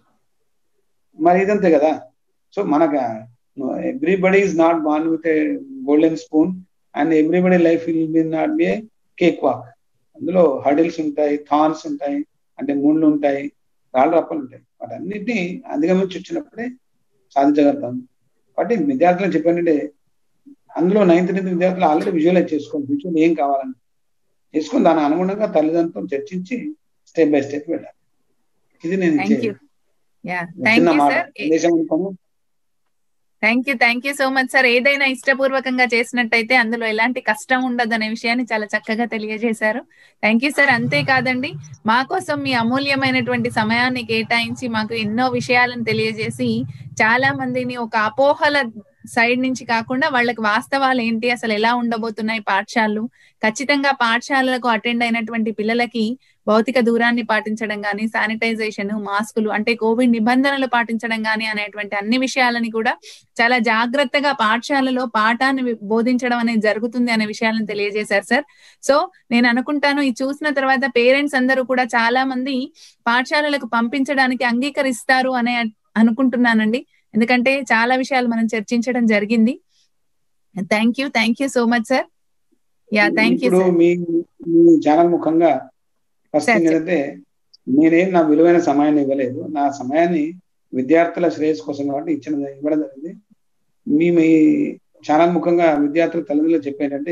మరి ఇదంతే కదా సో మనకు everybody is not born with a golden spoon and everybody life will be not be a cake walk అందులో హడిల్స్ ఉంటాయి థాన్స్ ఉంటాయి అంటే మూళ్ళు ఉంటాయి రాళ్ళు రప్పలు ఉంటాయి వాటన్నిటిని అధిగమించి వచ్చినప్పుడే సాధించగలుగుతాం కాబట్టి విద్యార్థులకు చెప్పానంటే అందులో నైన్త్ టెన్త్ విద్యార్థులు ఆల్రెడీ విజువలైజ్ చేసుకోండి ఫ్యూచర్ ఏం కావాలని చేసుకుని దాని అనుగుణంగా తల్లిదండ్రులతో చర్చించి స్టెప్ బై స్టెప్ వెళ్ళాలి ఇది నేను థ్యాంక్ యూ యా థ్యాంక్ చిన్న యూ మాట సార్ సందేశం అనుకోను thank you thank you so much sir ఏదైనా ఇష్టపూర్వకంగా చేసినట్టయితే అందులో ఎలాంటి కష్టం ఉండదు అనే విషయాన్ని చాలా చక్కగా తెలియజేశారు థ్యాంక్ యూ సార్ అంతేకాదండి మా కోసం మీ అమూల్యమైనటువంటి సమయాన్ని కేటాయించి మాకు ఎన్నో విషయాలను తెలియజేసి చాలా మందిని ఒక అపోహల సైడ్ నుంచి కాకుండా వాళ్ళకి వాస్తవాలు ఏంటి అసలు ఎలా ఉండబోతున్నాయి పాఠశాలలు ఖచ్చితంగా పాఠశాలలకు అటెండ్ అయినటువంటి పిల్లలకి భౌతిక దూరాన్ని పాటించడం కానీ శానిటైజేషన్ మాస్కులు అంటే కోవిడ్ నిబంధనలు పాటించడం కానీ అనేటువంటి అన్ని విషయాలని కూడా చాలా జాగ్రత్తగా పాఠశాలలో పాఠాన్ని వి- బోధించడం అనేది జరుగుతుంది అనే విషయాలను తెలియజేశారు సార్ సో నేను అనుకుంటాను ఇది చూసిన తర్వాత పేరెంట్స్ అందరూ కూడా చాలా మంది పాఠశాలలకు పంపించడానికి అంగీకరిస్తారు అనే అనుకుంటున్నానండి ఎందుకంటే చాలా విషయాలు మనం చర్చించడం జరిగింది thank you thank you so much sir yeah thank you ఇప్పుడు సార్ మీ మీ ఛానల్ ముఖంగా ఫస్ట్ Sir, థింగ్ ఏంటంటే నేనేం నా విలువైన సమయాన్ని ఇవ్వలేదు నా సమయాన్ని విద్యార్థుల శ్రేయస్ కోసం కాబట్టి ఇచ్చిన ఇవ్వడం జరిగింది మీ మీ ఛానల్ ముఖంగా విద్యార్థుల తల్లిదండ్రులు చెప్పేటంటే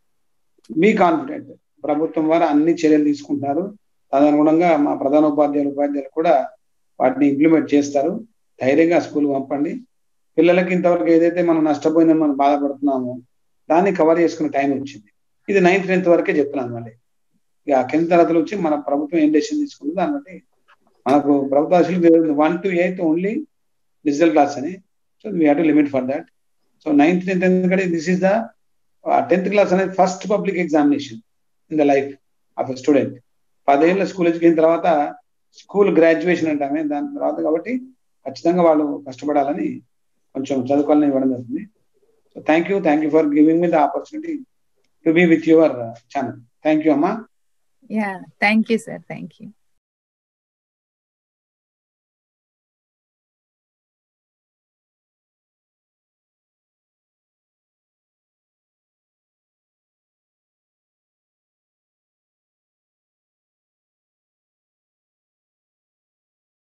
మీ కాన్ఫిడెంట్ ప్రభుత్వం వారు అన్ని చర్యలు తీసుకుంటారు తదనుగుణంగా మా ప్రధాన ఉపాధ్యాయులు ఉపాధ్యాయులు కూడా వాటిని ఇంప్లిమెంట్ చేస్తారు ధైర్యంగా స్కూల్ పంపండి పిల్లలకి ఇంతవరకు ఏదైతే మనం నష్టపోయిందని మనం బాధపడుతున్నామో దాన్ని కవర్ చేసుకునే టైం వచ్చింది ఇది నైన్త్ టెన్త్ వరకే చెప్తున్నాను మళ్ళీ ఇక కింద తరగతులు వచ్చి మన ప్రభుత్వం ఏం డెసిషన్ తీసుకుందో దాన్ని బట్టి మనకు ప్రభుత్వ one to eighth only digital class అని so we have to limit for that so ninth tenth ఎందుకంటే this is the tenth class అనేది first public examination in the life of a student పదేళ్ళ school education తర్వాత school graduation అంటామే దాని తర్వాత కాబట్టి ఖచ్చితంగా వాళ్ళు కష్టపడాలని కొంచెం చదువుకోవాలని ఇవ్వడం జరుగుతుంది so thank you thank you for giving me the opportunity to be with your channel thank you అమ్మా yeah thank you sir thank you